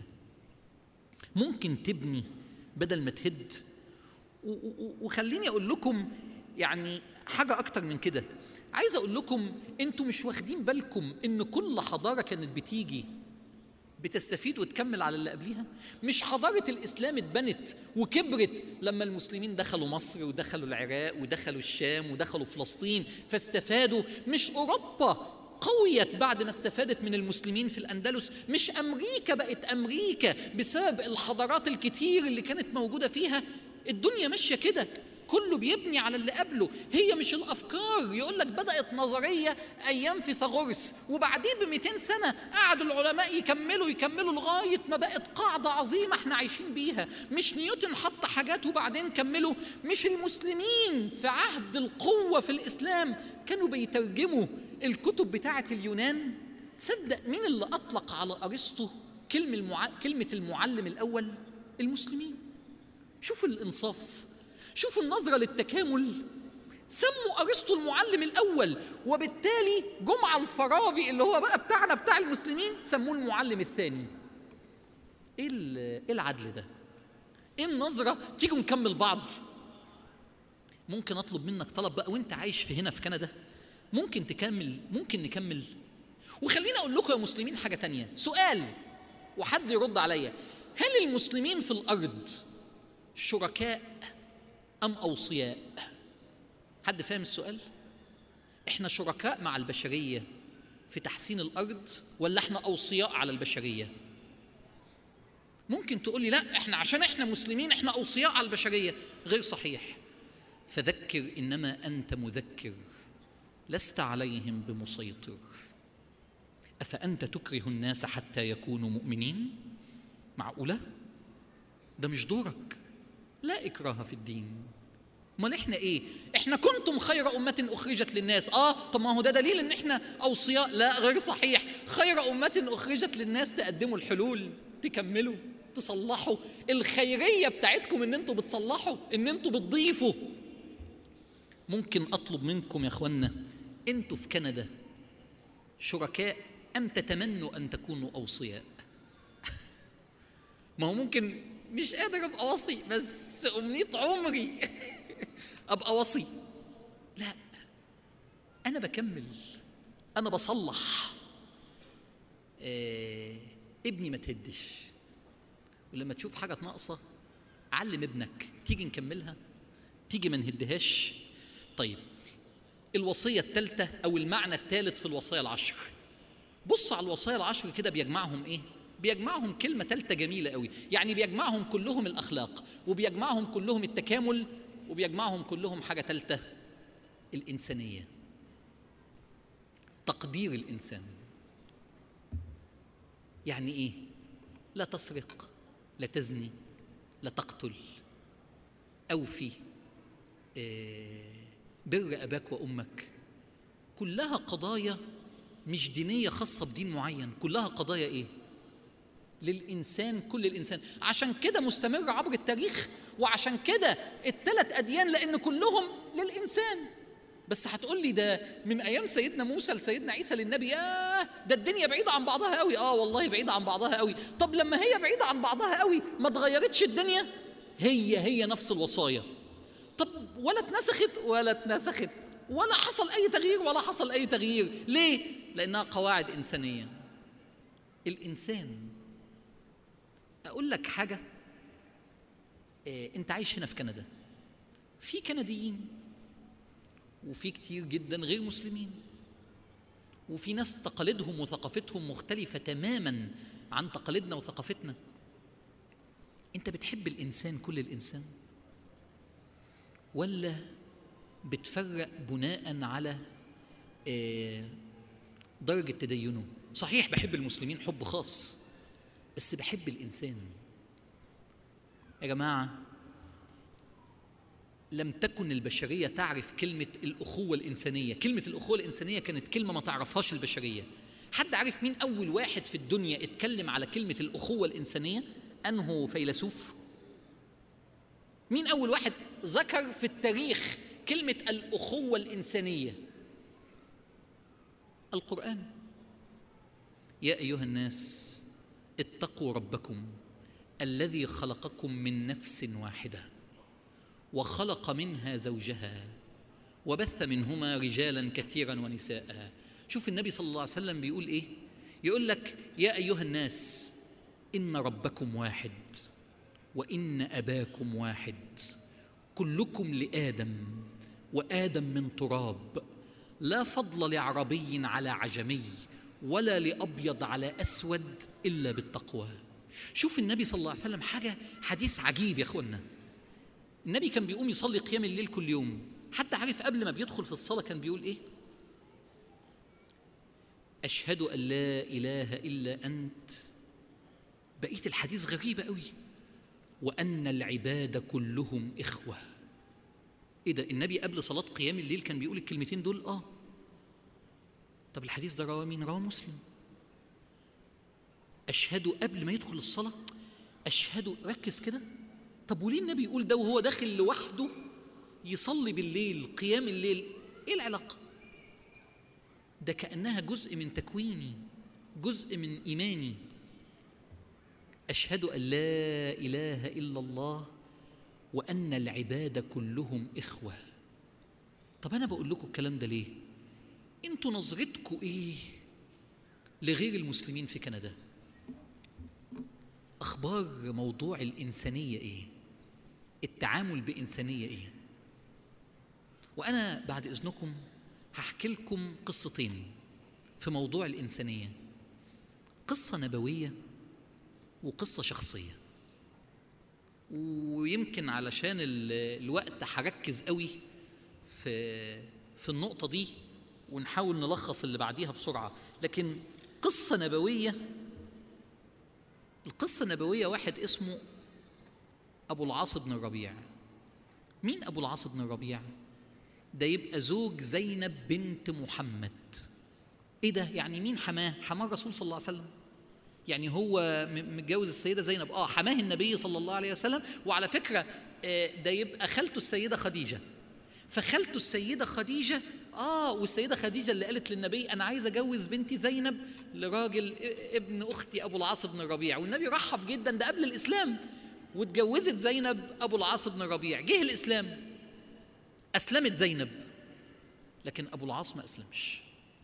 ممكن تبني بدل ما تهد و- و- وخليني اقول لكم يعني حاجة أكتر من كده عايز أقول لكم أنتوا مش واخدين بالكم إن كل حضارة كانت بتيجي بتستفيد وتكمل على اللي قبليها مش حضارة الإسلام اتبنت وكبرت لما المسلمين دخلوا مصر ودخلوا العراق ودخلوا الشام ودخلوا فلسطين فاستفادوا مش أوروبا قويت بعد ما استفادت من المسلمين في الأندلس مش أمريكا بقت أمريكا بسبب الحضارات الكتير اللي كانت موجودة فيها الدنيا ماشية كده كله بيبني على اللي قبله هي مش الافكار يقول لك بدات نظريه ايام فيثاغورس وبعدين ب 200 سنه قعدوا العلماء يكملوا يكملوا لغايه ما بقت قاعده عظيمه احنا عايشين بيها مش نيوتن حط حاجات وبعدين كملوا مش المسلمين في عهد القوه في الاسلام كانوا بيترجموا الكتب بتاعه اليونان تصدق مين اللي اطلق على ارسطو كلمه المع... كلمه المعلم الاول المسلمين شوفوا الانصاف شوفوا النظرة للتكامل سموا أرسطو المعلم الأول وبالتالي جمعة الفارابي اللي هو بقى بتاعنا بتاع المسلمين سموه المعلم الثاني إيه إيه العدل ده؟ إيه النظرة؟ تيجوا نكمل بعض ممكن أطلب منك طلب بقى وأنت عايش في هنا في كندا ممكن تكمل ممكن نكمل وخليني أقول لكم يا مسلمين حاجة تانية سؤال وحد يرد عليا هل المسلمين في الأرض شركاء أم أوصياء؟ حد فاهم السؤال؟ إحنا شركاء مع البشرية في تحسين الأرض ولا إحنا أوصياء على البشرية؟ ممكن تقول لي لا إحنا عشان إحنا مسلمين إحنا أوصياء على البشرية، غير صحيح. فذكر إنما أنت مذكر لست عليهم بمسيطر. أفأنت تكره الناس حتى يكونوا مؤمنين؟ معقولة؟ ده مش دورك. لا إكراه في الدين امال احنا ايه احنا كنتم خير امه اخرجت للناس اه طب ما هو ده دليل ان احنا اوصياء لا غير صحيح خير امه اخرجت للناس تقدموا الحلول تكملوا تصلحوا الخيريه بتاعتكم ان انتوا بتصلحوا ان انتوا بتضيفوا ممكن اطلب منكم يا اخوانا انتوا في كندا شركاء ام تتمنوا ان تكونوا اوصياء ما هو ممكن مش قادر ابقى وصي بس امنيه عمري ابقى وصي لا انا بكمل انا بصلح إيه ابني ما تهدش ولما تشوف حاجه ناقصه علم ابنك تيجي نكملها تيجي ما نهدهاش طيب الوصيه الثالثه او المعنى الثالث في الوصايا العشر بص على الوصايا العشر كده بيجمعهم ايه بيجمعهم كلمة ثالثة جميلة قوي يعني بيجمعهم كلهم الأخلاق وبيجمعهم كلهم التكامل وبيجمعهم كلهم حاجة ثالثة الإنسانية تقدير الإنسان يعني إيه؟ لا تسرق لا تزني لا تقتل أوفي بر أباك وأمك كلها قضايا مش دينية خاصة بدين معين كلها قضايا إيه؟ للإنسان كل الإنسان عشان كده مستمر عبر التاريخ وعشان كده الثلاث أديان لأن كلهم للإنسان بس هتقول لي ده من أيام سيدنا موسى لسيدنا عيسى للنبي ياه ده الدنيا بعيدة عن بعضها قوي آه والله بعيدة عن بعضها قوي طب لما هي بعيدة عن بعضها قوي ما اتغيرتش الدنيا هي هي نفس الوصايا طب ولا اتنسخت ولا اتنسخت ولا حصل أي تغيير ولا حصل أي تغيير ليه؟ لأنها قواعد إنسانية الإنسان اقول لك حاجه إيه انت عايش هنا في كندا في كنديين وفي كتير جدا غير مسلمين وفي ناس تقاليدهم وثقافتهم مختلفه تماما عن تقاليدنا وثقافتنا انت بتحب الانسان كل الانسان ولا بتفرق بناء على إيه درجه تدينه صحيح بحب المسلمين حب خاص بس بحب الانسان يا جماعه لم تكن البشريه تعرف كلمه الاخوه الانسانيه كلمه الاخوه الانسانيه كانت كلمه ما تعرفهاش البشريه حد عارف مين اول واحد في الدنيا اتكلم على كلمه الاخوه الانسانيه انه فيلسوف مين اول واحد ذكر في التاريخ كلمه الاخوه الانسانيه القران يا ايها الناس اتقوا ربكم الذي خلقكم من نفس واحده وخلق منها زوجها وبث منهما رجالا كثيرا ونساء شوف النبي صلى الله عليه وسلم بيقول ايه يقول لك يا ايها الناس ان ربكم واحد وان اباكم واحد كلكم لادم وادم من تراب لا فضل لعربي على عجمي ولا لابيض على اسود الا بالتقوى شوف النبي صلى الله عليه وسلم حاجه حديث عجيب يا اخوانا النبي كان بيقوم يصلي قيام الليل كل يوم حتى عارف قبل ما بيدخل في الصلاه كان بيقول ايه اشهد ان لا اله الا انت بقيه الحديث غريبه قوي وان العباد كلهم اخوه ايه ده النبي قبل صلاه قيام الليل كان بيقول الكلمتين دول اه طب الحديث ده رواه مين رواه مسلم اشهد قبل ما يدخل الصلاه اشهد ركز كده طب وليه النبي يقول ده وهو داخل لوحده يصلي بالليل قيام الليل ايه العلاقه ده كانها جزء من تكويني جزء من ايماني اشهد ان لا اله الا الله وان العباد كلهم اخوه طب انا بقول لكم الكلام ده ليه انتوا نظرتكم ايه لغير المسلمين في كندا اخبار موضوع الانسانيه ايه التعامل بانسانيه ايه وانا بعد اذنكم هحكي لكم قصتين في موضوع الانسانيه قصه نبويه وقصه شخصيه ويمكن علشان الوقت هركز قوي في في النقطه دي ونحاول نلخص اللي بعديها بسرعه لكن قصه نبويه القصه النبويه واحد اسمه ابو العاص بن الربيع مين ابو العاص بن الربيع ده يبقى زوج زينب بنت محمد ايه ده يعني مين حماه حماه الرسول صلى الله عليه وسلم يعني هو متجوز السيده زينب اه حماه النبي صلى الله عليه وسلم وعلى فكره ده يبقى خالته السيده خديجه فخالته السيده خديجه اه والسيده خديجه اللي قالت للنبي انا عايزه اجوز بنتي زينب لراجل ابن اختي ابو العاص بن الربيع والنبي رحب جدا ده قبل الاسلام واتجوزت زينب ابو العاص بن الربيع جه الاسلام اسلمت زينب لكن ابو العاص ما اسلمش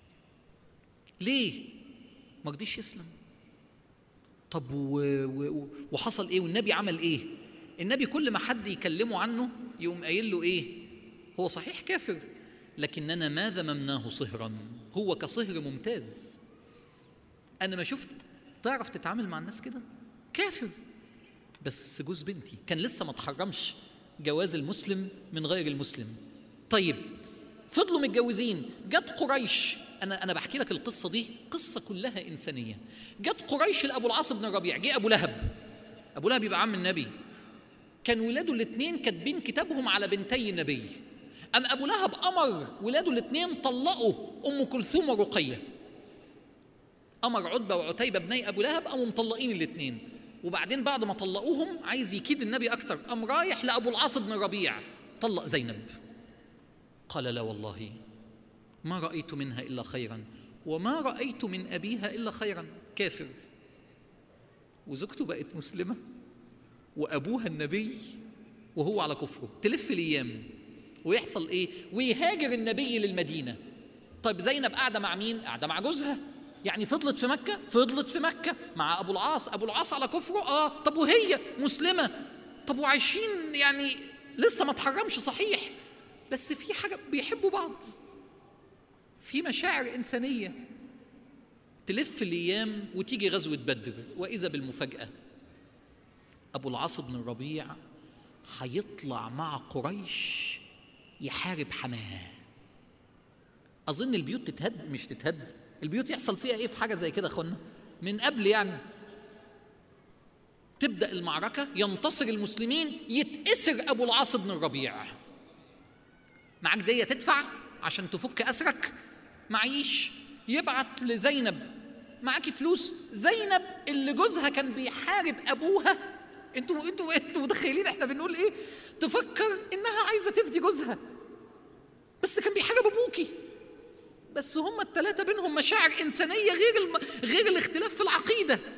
ليه ما رضيش يسلم طب و... و... وحصل ايه والنبي عمل ايه النبي كل ما حد يكلمه عنه يقوم قايل له ايه هو صحيح كافر لكننا ما ذممناه صهرا هو كصهر ممتاز انا ما شفت تعرف تتعامل مع الناس كده كافر بس جوز بنتي كان لسه ما اتحرمش جواز المسلم من غير المسلم طيب فضلوا متجوزين جت قريش انا انا بحكي لك القصه دي قصه كلها انسانيه جت قريش لابو العاص بن الربيع جه ابو لهب ابو لهب يبقى عم النبي كان ولاده الاثنين كاتبين كتابهم على بنتي النبي أم أبو لهب أمر ولاده الاثنين طلقوا أم كلثوم ورقية أمر عتبة وعتيبة بني أبو لهب قاموا مطلقين الاثنين وبعدين بعد ما طلقوهم عايز يكيد النبي أكتر قام رايح لأبو العاص بن الربيع طلق زينب قال لا والله ما رأيت منها إلا خيرا وما رأيت من أبيها إلا خيرا كافر وزوجته بقت مسلمة وأبوها النبي وهو على كفره تلف الأيام ويحصل ايه ويهاجر النبي للمدينه طيب زينب قاعده مع مين قاعده مع جوزها يعني فضلت في مكه فضلت في مكه مع ابو العاص ابو العاص على كفره اه طب وهي مسلمه طب وعايشين يعني لسه ما تحرمش صحيح بس في حاجه بيحبوا بعض في مشاعر انسانيه تلف الايام وتيجي غزوه بدر واذا بالمفاجاه ابو العاص بن الربيع هيطلع مع قريش يحارب حماه اظن البيوت تتهد مش تتهد البيوت يحصل فيها ايه في حاجه زي كده اخوانا من قبل يعني تبدا المعركه ينتصر المسلمين يتأسر ابو العاص بن الربيع معاك دية تدفع عشان تفك اسرك معيش يبعت لزينب معاكي فلوس زينب اللي جوزها كان بيحارب ابوها انتوا انتوا انتوا متخيلين احنا بنقول ايه تفكر انها عايزه تفدي جوزها بس كان بيحارب ابوكي بس هم الثلاثه بينهم مشاعر انسانيه غير الم... غير الاختلاف في العقيده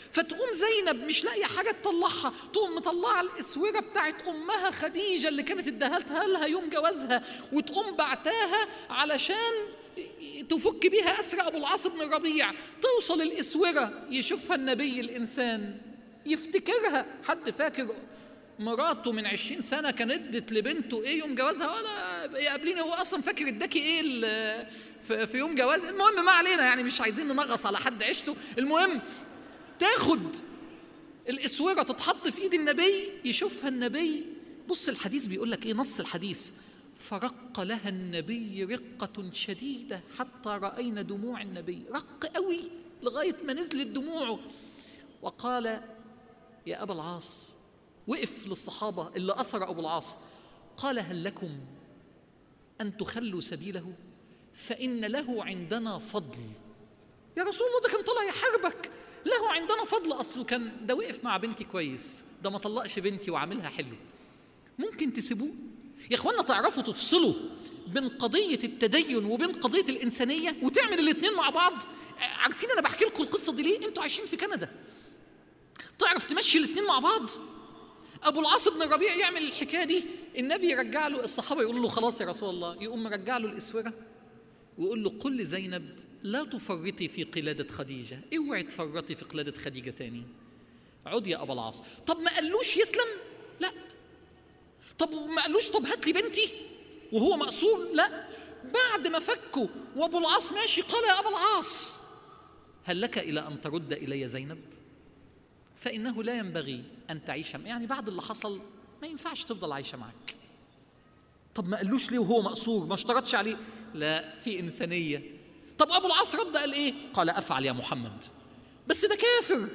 فتقوم زينب مش لاقيه حاجه تطلعها تقوم مطلعه الاسوره بتاعت امها خديجه اللي كانت اداها لها يوم جوازها وتقوم بعتاها علشان تفك بيها اسر ابو العاص بن الربيع توصل الاسوره يشوفها النبي الانسان يفتكرها حد فاكر مراته من عشرين سنة كان ادت لبنته ايه يوم جوازها ولا يقابليني هو اصلا فاكر اداكي ايه ال- في في يوم جواز المهم ما علينا يعني مش عايزين ننغص على حد عيشته المهم تاخد الاسوره تتحط في ايد النبي يشوفها النبي بص الحديث بيقول لك ايه نص الحديث فرق لها النبي رقة شديدة حتى رأينا دموع النبي رق قوي لغاية ما نزلت دموعه وقال يا أبا العاص وقف للصحابة اللي أسر أبو العاص قال هل لكم أن تخلوا سبيله فإن له عندنا فضل يا رسول الله ده كان طالع يحاربك له عندنا فضل أصله كان ده وقف مع بنتي كويس ده ما طلقش بنتي وعاملها حلو ممكن تسيبوه يا اخوانا تعرفوا تفصلوا بين قضية التدين وبين قضية الإنسانية وتعمل الاثنين مع بعض عارفين أنا بحكي لكم القصة دي ليه؟ أنتوا عايشين في كندا تعرف تمشي الاثنين مع بعض ابو العاص بن الربيع يعمل الحكايه دي النبي يرجع له الصحابه يقولوا له خلاص يا رسول الله يقوم مرجع له الاسوره ويقول له قل لزينب لا تفرطي في قلاده خديجه اوعي تفرطي في قلاده خديجه تاني عد يا ابا العاص طب ما قالوش يسلم لا طب ما قالوش طب هات لي بنتي وهو مأسور لا بعد ما فكوا وابو العاص ماشي قال يا ابا العاص هل لك الى ان ترد الي زينب فإنه لا ينبغي أن تعيش يعني بعد اللي حصل ما ينفعش تفضل عايشة معك طب ما قالوش ليه وهو مقصور ما اشترطش عليه لا في إنسانية طب أبو العاص رد قال إيه قال أفعل يا محمد بس ده كافر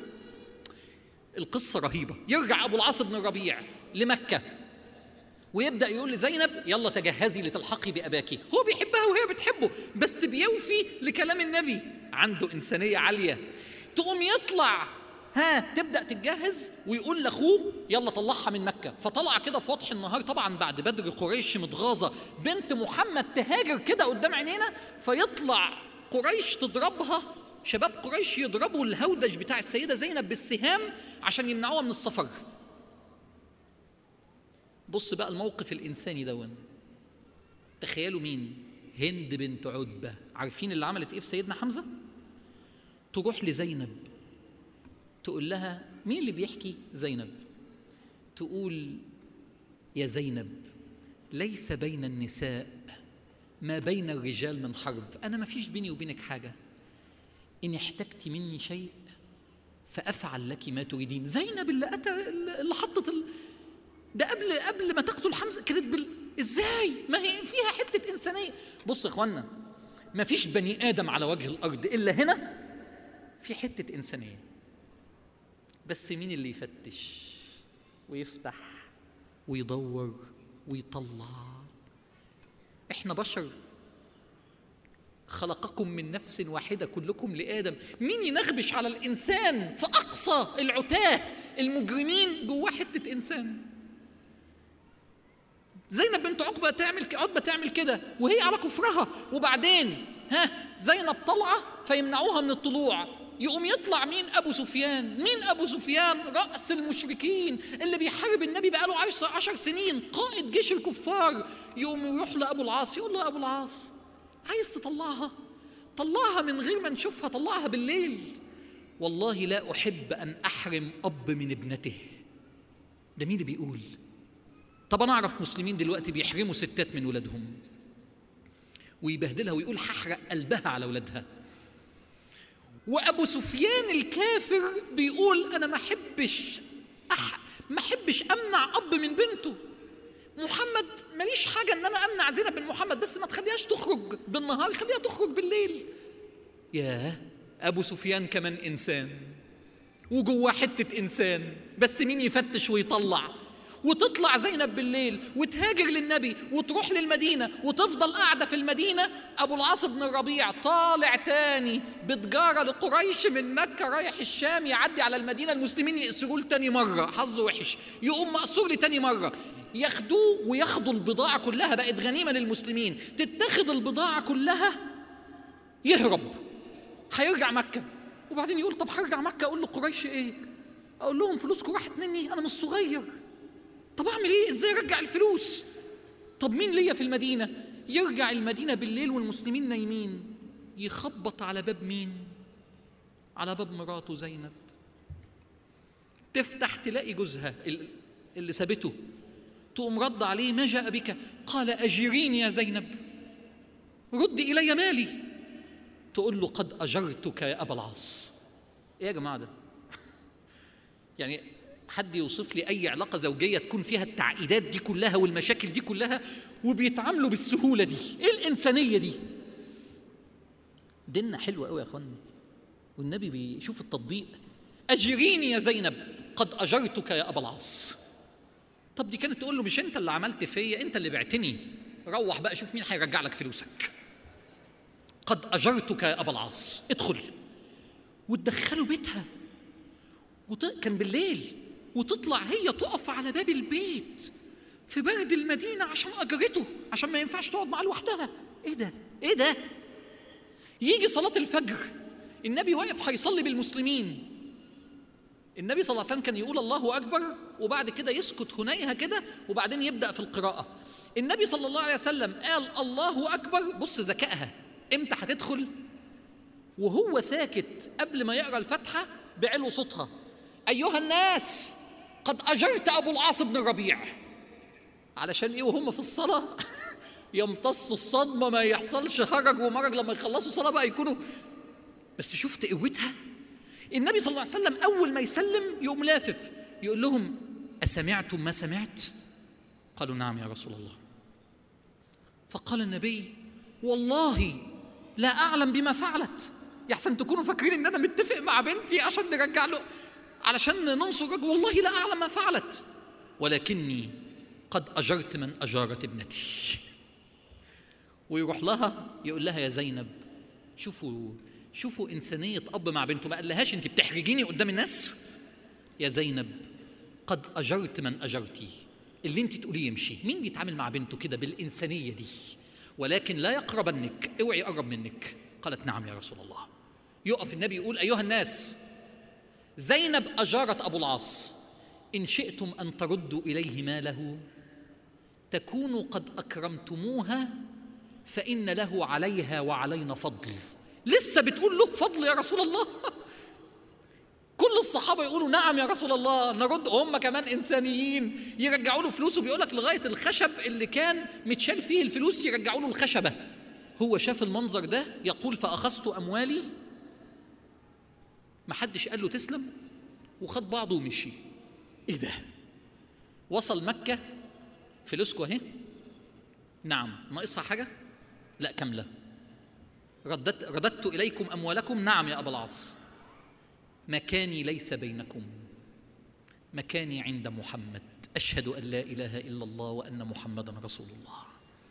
القصة رهيبة يرجع أبو العاص بن الربيع لمكة ويبدأ يقول لزينب يلا تجهزي لتلحقي بأباكي هو بيحبها وهي بتحبه بس بيوفي لكلام النبي عنده إنسانية عالية تقوم يطلع ها تبدا تتجهز ويقول لاخوه يلا طلعها من مكه فطلع كده في وضح النهار طبعا بعد بدر قريش متغاظه بنت محمد تهاجر كده قدام عينينا فيطلع قريش تضربها شباب قريش يضربوا الهودج بتاع السيده زينب بالسهام عشان يمنعوها من السفر بص بقى الموقف الانساني دون تخيلوا مين هند بنت عتبه عارفين اللي عملت ايه في سيدنا حمزه تروح لزينب تقول لها مين اللي بيحكي زينب تقول يا زينب ليس بين النساء ما بين الرجال من حرب انا ما فيش بيني وبينك حاجه ان احتجت مني شيء فافعل لك ما تريدين زينب اللي أتى اللي حطت ال... ده قبل قبل ما تقتل حمزه كانت بال... ازاي ما هي فيها حته انسانيه بص يا اخوانا ما فيش بني ادم على وجه الارض الا هنا في حته انسانيه بس مين اللي يفتش ويفتح ويدور ويطلع احنا بشر خلقكم من نفس واحده كلكم لادم مين ينغبش على الانسان في اقصى العتاه المجرمين جواه حته انسان زينب بنت عقبه تعمل عقبه تعمل كده وهي على كفرها وبعدين ها زينب طالعه فيمنعوها من الطلوع يقوم يطلع مين ابو سفيان مين ابو سفيان راس المشركين اللي بيحارب النبي بقاله عشر, عشر سنين قائد جيش الكفار يقوم يروح لابو العاص يقول له يا ابو العاص عايز تطلعها طلعها من غير ما نشوفها طلعها بالليل والله لا احب ان احرم اب من ابنته ده مين اللي بيقول طب انا اعرف مسلمين دلوقتي بيحرموا ستات من ولادهم ويبهدلها ويقول هحرق قلبها على ولادها وابو سفيان الكافر بيقول انا ما احبش أح... ما احبش امنع اب من بنته محمد ماليش حاجه ان انا امنع زينب من محمد بس ما تخليهاش تخرج بالنهار خليها تخرج بالليل ياه ابو سفيان كمان انسان وجواه حته انسان بس مين يفتش ويطلع وتطلع زينب بالليل وتهاجر للنبي وتروح للمدينة وتفضل قاعدة في المدينة أبو العاص بن الربيع طالع تاني بتجارة لقريش من مكة رايح الشام يعدي على المدينة المسلمين يأسروه تاني مرة حظه وحش يقوم مأسور لتاني مرة ياخدوه وياخدوا البضاعة كلها بقت غنيمة للمسلمين تتاخد البضاعة كلها يهرب هيرجع مكة وبعدين يقول طب هرجع مكه اقول لقريش ايه اقول لهم فلوسكم راحت مني انا مش صغير طب اعمل ايه ازاي ارجع الفلوس طب مين ليا في المدينه يرجع المدينه بالليل والمسلمين نايمين يخبط على باب مين على باب مراته زينب تفتح تلاقي جوزها اللي سابته تقوم رد عليه ما جاء بك قال أجريني يا زينب رد إلي مالي تقول له قد أجرتك يا أبا العاص إيه يا جماعة ده يعني حد يوصف لي أي علاقة زوجية تكون فيها التعقيدات دي كلها والمشاكل دي كلها وبيتعاملوا بالسهولة دي إيه الإنسانية دي ديننا حلو قوي يا أخوانا والنبي بيشوف التطبيق أجريني يا زينب قد أجرتك يا أبا العاص طب دي كانت تقول له مش أنت اللي عملت فيا أنت اللي بعتني روح بقى شوف مين هيرجع لك فلوسك قد أجرتك يا أبا العاص ادخل وتدخله بيتها وط... كان بالليل وتطلع هي تقف على باب البيت في برد المدينة عشان أجرته عشان ما ينفعش تقعد معاه لوحدها إيه ده؟ إيه ده؟ يجي صلاة الفجر النبي واقف هيصلي بالمسلمين النبي صلى الله عليه وسلم كان يقول الله أكبر وبعد كده يسكت هنيها كده وبعدين يبدأ في القراءة النبي صلى الله عليه وسلم قال الله أكبر بص ذكائها إمتى هتدخل وهو ساكت قبل ما يقرأ الفاتحة بعلو صوتها أيها الناس قد أجرت أبو العاص بن الربيع علشان إيه وهم في الصلاة يمتصوا الصدمة ما يحصلش هرج ومرج لما يخلصوا صلاة بقى يكونوا بس شفت قوتها النبي صلى الله عليه وسلم أول ما يسلم يقوم لافف يقول لهم أسمعتم ما سمعت؟ قالوا نعم يا رسول الله فقال النبي والله لا أعلم بما فعلت يحسن تكونوا فاكرين إن أنا متفق مع بنتي عشان نرجع له علشان ننصر رجل والله لا أعلم ما فعلت ولكني قد أجرت من أجارت ابنتي ويروح لها يقول لها يا زينب شوفوا شوفوا إنسانية أب مع بنته ما قالهاش أنت بتحرجيني قدام الناس يا زينب قد أجرت من أجرتي اللي أنت تقوليه يمشي مين بيتعامل مع بنته كده بالإنسانية دي ولكن لا يقربنك اوعي يقرب منك قالت نعم يا رسول الله يقف النبي يقول أيها الناس زينب أجارت أبو العاص إن شئتم أن تردوا إليه ماله تكونوا قد أكرمتموها فإن له عليها وعلينا فضل لسه بتقول له فضل يا رسول الله كل الصحابة يقولوا نعم يا رسول الله نرد هم كمان إنسانيين يرجعوا له فلوسه بيقول لك لغاية الخشب اللي كان متشال فيه الفلوس يرجعوا له الخشبة هو شاف المنظر ده يقول فأخذت أموالي ما حدش قال له تسلم وخد بعضه ومشي ايه ده وصل مكة فلوسكو اهي نعم ناقصها حاجة لا كاملة ردت رددت إليكم أموالكم نعم يا أبا العاص مكاني ليس بينكم مكاني عند محمد أشهد أن لا إله إلا الله وأن محمدا رسول الله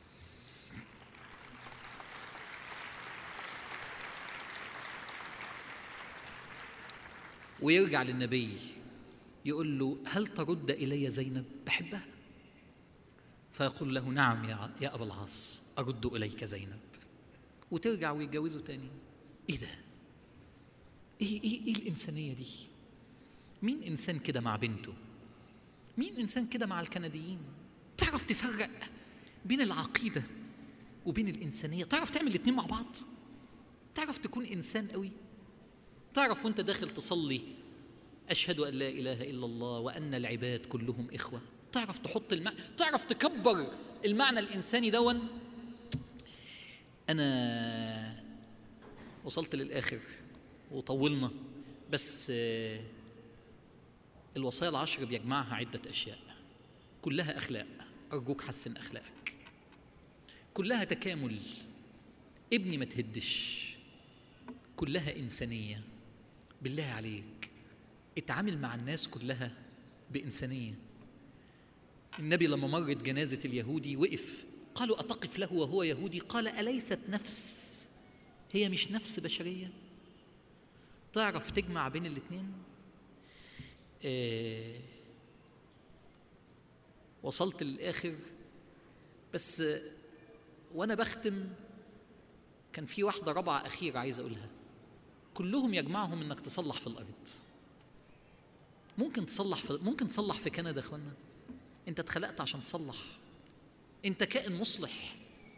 ويرجع للنبي يقول له هل ترد إلي زينب بحبها فيقول له نعم يا, يا أبا العاص أرد إليك زينب وترجع ويتجوزوا تاني إيه ده إيه, إيه, إيه الإنسانية دي مين إنسان كده مع بنته مين إنسان كده مع الكنديين تعرف تفرق بين العقيدة وبين الإنسانية تعرف تعمل الاتنين مع بعض تعرف تكون إنسان قوي تعرف وانت داخل تصلي أشهد أن لا إله إلا الله وأن العباد كلهم إخوة تعرف تحط المعنى تعرف تكبر المعنى الإنساني دون أنا وصلت للآخر وطولنا بس الوصايا العشر بيجمعها عدة أشياء كلها أخلاق أرجوك حسن أخلاقك كلها تكامل ابني ما تهدش كلها إنسانية بالله عليك اتعامل مع الناس كلها بإنسانية النبي لما مرت جنازة اليهودي وقف قالوا أتقف له وهو يهودي قال أليست نفس هي مش نفس بشرية تعرف تجمع بين الاثنين آه وصلت للآخر بس وأنا بختم كان في واحدة رابعة أخيرة عايز أقولها كلهم يجمعهم انك تصلح في الارض ممكن تصلح في ممكن تصلح في كندا يا اخوانا انت اتخلقت عشان تصلح انت كائن مصلح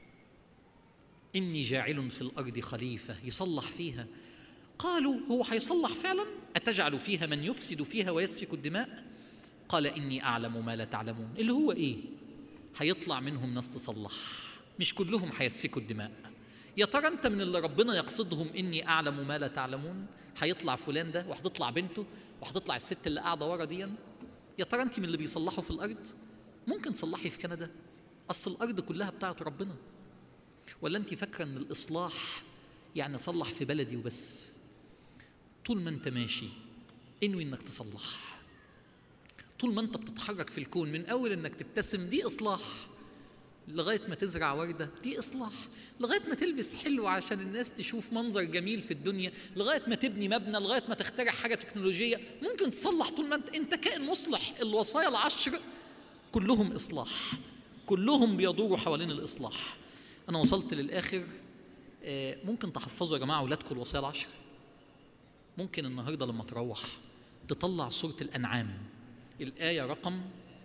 اني جاعل في الارض خليفه يصلح فيها قالوا هو هيصلح فعلا اتجعل فيها من يفسد فيها ويسفك الدماء قال اني اعلم ما لا تعلمون اللي هو ايه هيطلع منهم ناس تصلح مش كلهم هيسفكوا الدماء يا ترى انت من اللي ربنا يقصدهم اني اعلم ما لا تعلمون هيطلع فلان ده وهتطلع بنته وهتطلع الست اللي قاعده ورا دي يا ترى انت من اللي بيصلحوا في الارض ممكن تصلحي في كندا اصل الارض كلها بتاعت ربنا ولا انت فاكره ان الاصلاح يعني اصلح في بلدي وبس طول ما انت ماشي انوي انك تصلح طول ما انت بتتحرك في الكون من اول انك تبتسم دي اصلاح لغايه ما تزرع ورده دي اصلاح لغايه ما تلبس حلو عشان الناس تشوف منظر جميل في الدنيا لغايه ما تبني مبنى لغايه ما تخترع حاجه تكنولوجيه ممكن تصلح طول ما انت انت كائن مصلح الوصايا العشر كلهم اصلاح كلهم بيدوروا حوالين الاصلاح انا وصلت للاخر آه، ممكن تحفظوا يا جماعه اولادكم الوصايا العشر ممكن النهارده لما تروح تطلع سوره الانعام الايه رقم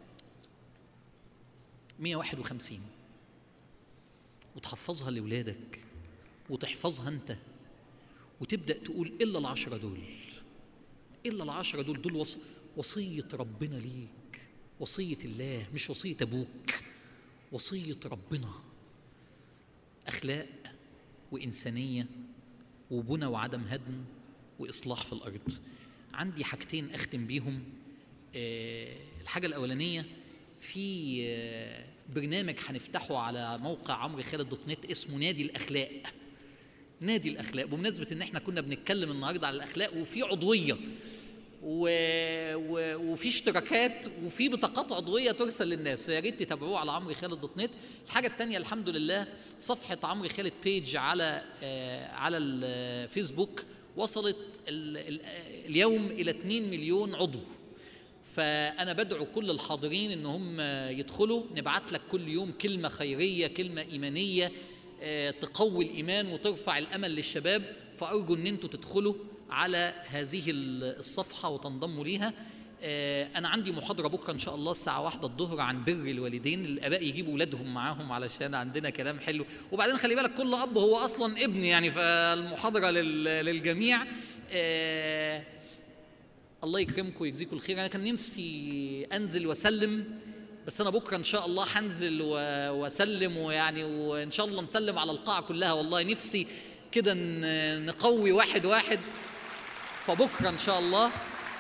151 وتحفظها لاولادك وتحفظها انت وتبدا تقول الا العشره دول الا العشره دول دول وص... وصيه ربنا ليك وصيه الله مش وصيه ابوك وصيه ربنا اخلاق وانسانيه وبنى وعدم هدم واصلاح في الارض عندي حاجتين اختم بيهم آه، الحاجه الاولانيه في آه، برنامج هنفتحه على موقع عمرو خالد دوت نت اسمه نادي الاخلاق نادي الاخلاق بمناسبه ان احنا كنا بنتكلم النهارده على الاخلاق وفي عضويه و... و... وفي اشتراكات وفي بطاقات عضويه ترسل للناس فيا ريت تتابعوه على عمرو خالد دوت نت الحاجه الثانيه الحمد لله صفحه عمرو خالد بيج على آه على الفيسبوك وصلت ال... ال... اليوم الى 2 مليون عضو فأنا بدعو كل الحاضرين إن هم يدخلوا نبعت لك كل يوم كلمة خيرية كلمة إيمانية آه، تقوي الإيمان وترفع الأمل للشباب فأرجو إن أنتوا تدخلوا على هذه الصفحة وتنضموا ليها آه، أنا عندي محاضرة بكرة إن شاء الله الساعة واحدة الظهر عن بر الوالدين الآباء يجيبوا ولادهم معاهم علشان عندنا كلام حلو وبعدين خلي بالك كل أب هو أصلا ابن يعني فالمحاضرة لل- للجميع آه، الله يكرمكم ويجزيكم الخير انا كان نفسي انزل واسلم بس انا بكره ان شاء الله هنزل و- واسلم ويعني وان شاء الله نسلم على القاعه كلها والله نفسي كده ن- نقوي واحد واحد فبكره ان شاء الله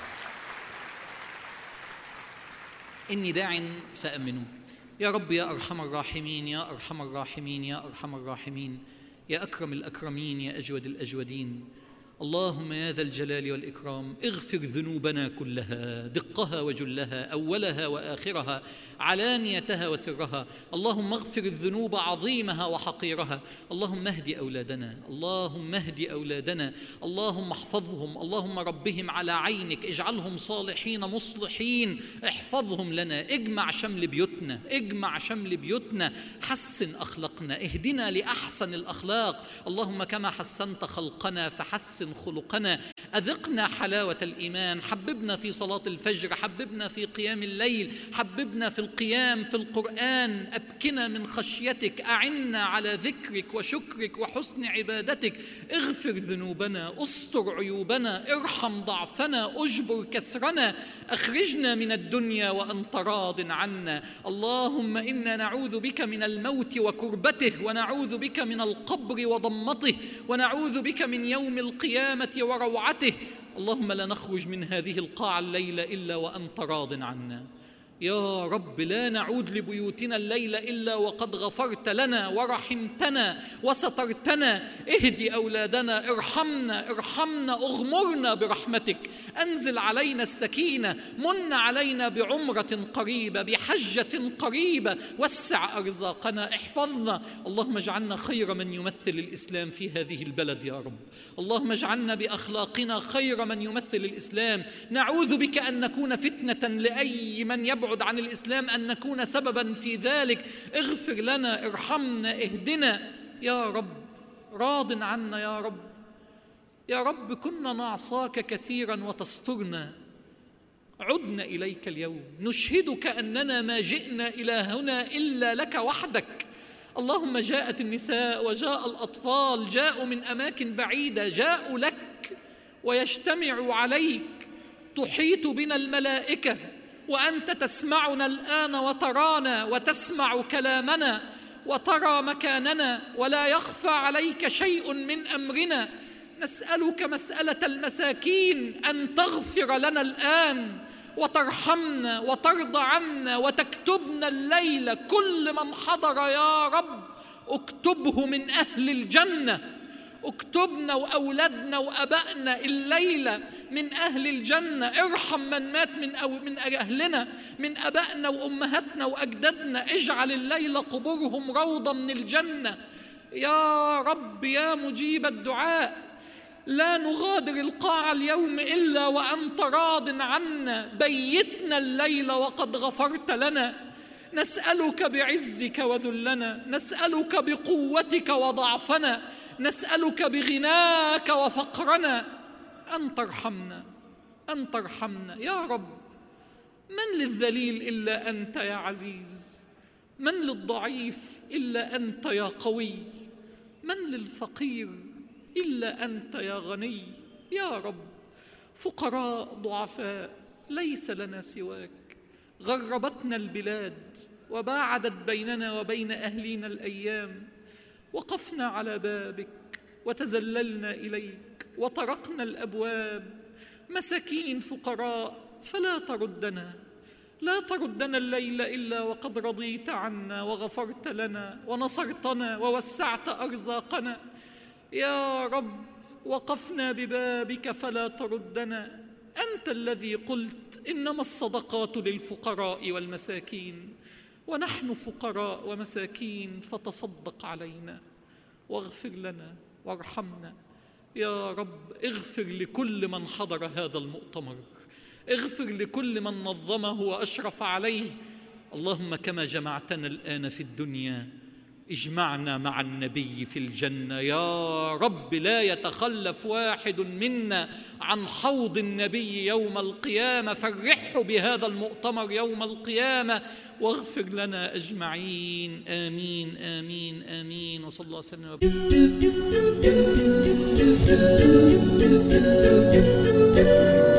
اني داع فامنوا يا رب يا ارحم الراحمين يا ارحم الراحمين يا ارحم الراحمين يا اكرم الاكرمين يا اجود الاجودين اللهم يا ذا الجلال والاكرام اغفر ذنوبنا كلها دقها وجلها اولها واخرها علانيتها وسرها اللهم اغفر الذنوب عظيمها وحقيرها اللهم اهد اولادنا اللهم اهد اولادنا اللهم احفظهم اللهم ربهم على عينك اجعلهم صالحين مصلحين احفظهم لنا اجمع شمل بيوتنا اجمع شمل بيوتنا حسن اخلاقنا اهدنا لاحسن الاخلاق اللهم كما حسنت خلقنا فحسن خلقنا اذقنا حلاوه الايمان حببنا في صلاه الفجر حببنا في قيام الليل حببنا في القيام في القران ابكنا من خشيتك اعنا على ذكرك وشكرك وحسن عبادتك اغفر ذنوبنا استر عيوبنا ارحم ضعفنا اجبر كسرنا اخرجنا من الدنيا وانت راض عنا اللهم انا نعوذ بك من الموت وكربته ونعوذ بك من القبر وضمته ونعوذ بك من يوم القيامه وروعته اللهم لا نخرج من هذه القاعه الليله الا وانت راض عنا يا رب لا نعود لبيوتنا الليلة إلا وقد غفرت لنا ورحمتنا وسترتنا اهدي أولادنا ارحمنا ارحمنا اغمرنا برحمتك أنزل علينا السكينة من علينا بعمرة قريبة بحجة قريبة وسع أرزاقنا احفظنا اللهم اجعلنا خير من يمثل الإسلام في هذه البلد يا رب اللهم اجعلنا بأخلاقنا خير من يمثل الإسلام نعوذ بك أن نكون فتنة لأي من يبعد عن الإسلام أن نكون سببا في ذلك اغفر لنا ارحمنا اهدنا يا رب راض عنا يا رب يا رب كنا نعصاك كثيرا وتسترنا عدنا اليك اليوم نشهدك اننا ما جئنا الى هنا الا لك وحدك اللهم جاءت النساء وجاء الاطفال جاءوا من اماكن بعيده جاءوا لك ويجتمعوا عليك تحيط بنا الملائكه وانت تسمعنا الان وترانا وتسمع كلامنا وترى مكاننا ولا يخفى عليك شيء من امرنا نسالك مساله المساكين ان تغفر لنا الان وترحمنا وترضى عنا وتكتبنا الليله كل من حضر يا رب اكتبه من اهل الجنه اكتبنا واولادنا وابائنا الليله من اهل الجنه ارحم من مات من أو من اهلنا من ابائنا وامهاتنا واجدادنا اجعل الليله قبورهم روضه من الجنه يا رب يا مجيب الدعاء لا نغادر القاعة اليوم إلا وأنت راض عنا بيتنا الليل وقد غفرت لنا نسألك بعزك وذلنا نسألك بقوتك وضعفنا نسألك بغناك وفقرنا أن ترحمنا أن ترحمنا يا رب من للذليل إلا أنت يا عزيز من للضعيف إلا أنت يا قوي من للفقير الا انت يا غني يا رب فقراء ضعفاء ليس لنا سواك غربتنا البلاد وباعدت بيننا وبين اهلينا الايام وقفنا على بابك وتذللنا اليك وطرقنا الابواب مساكين فقراء فلا تردنا لا تردنا الليل الا وقد رضيت عنا وغفرت لنا ونصرتنا ووسعت ارزاقنا يا رب وقفنا ببابك فلا تردنا انت الذي قلت انما الصدقات للفقراء والمساكين ونحن فقراء ومساكين فتصدق علينا واغفر لنا وارحمنا يا رب اغفر لكل من حضر هذا المؤتمر اغفر لكل من نظمه واشرف عليه اللهم كما جمعتنا الان في الدنيا اجمعنا مع النبي في الجنه يا رب لا يتخلف واحد منا عن حوض النبي يوم القيامه فرحه بهذا المؤتمر يوم القيامه واغفر لنا اجمعين امين امين امين وصلى الله وسلم وبارك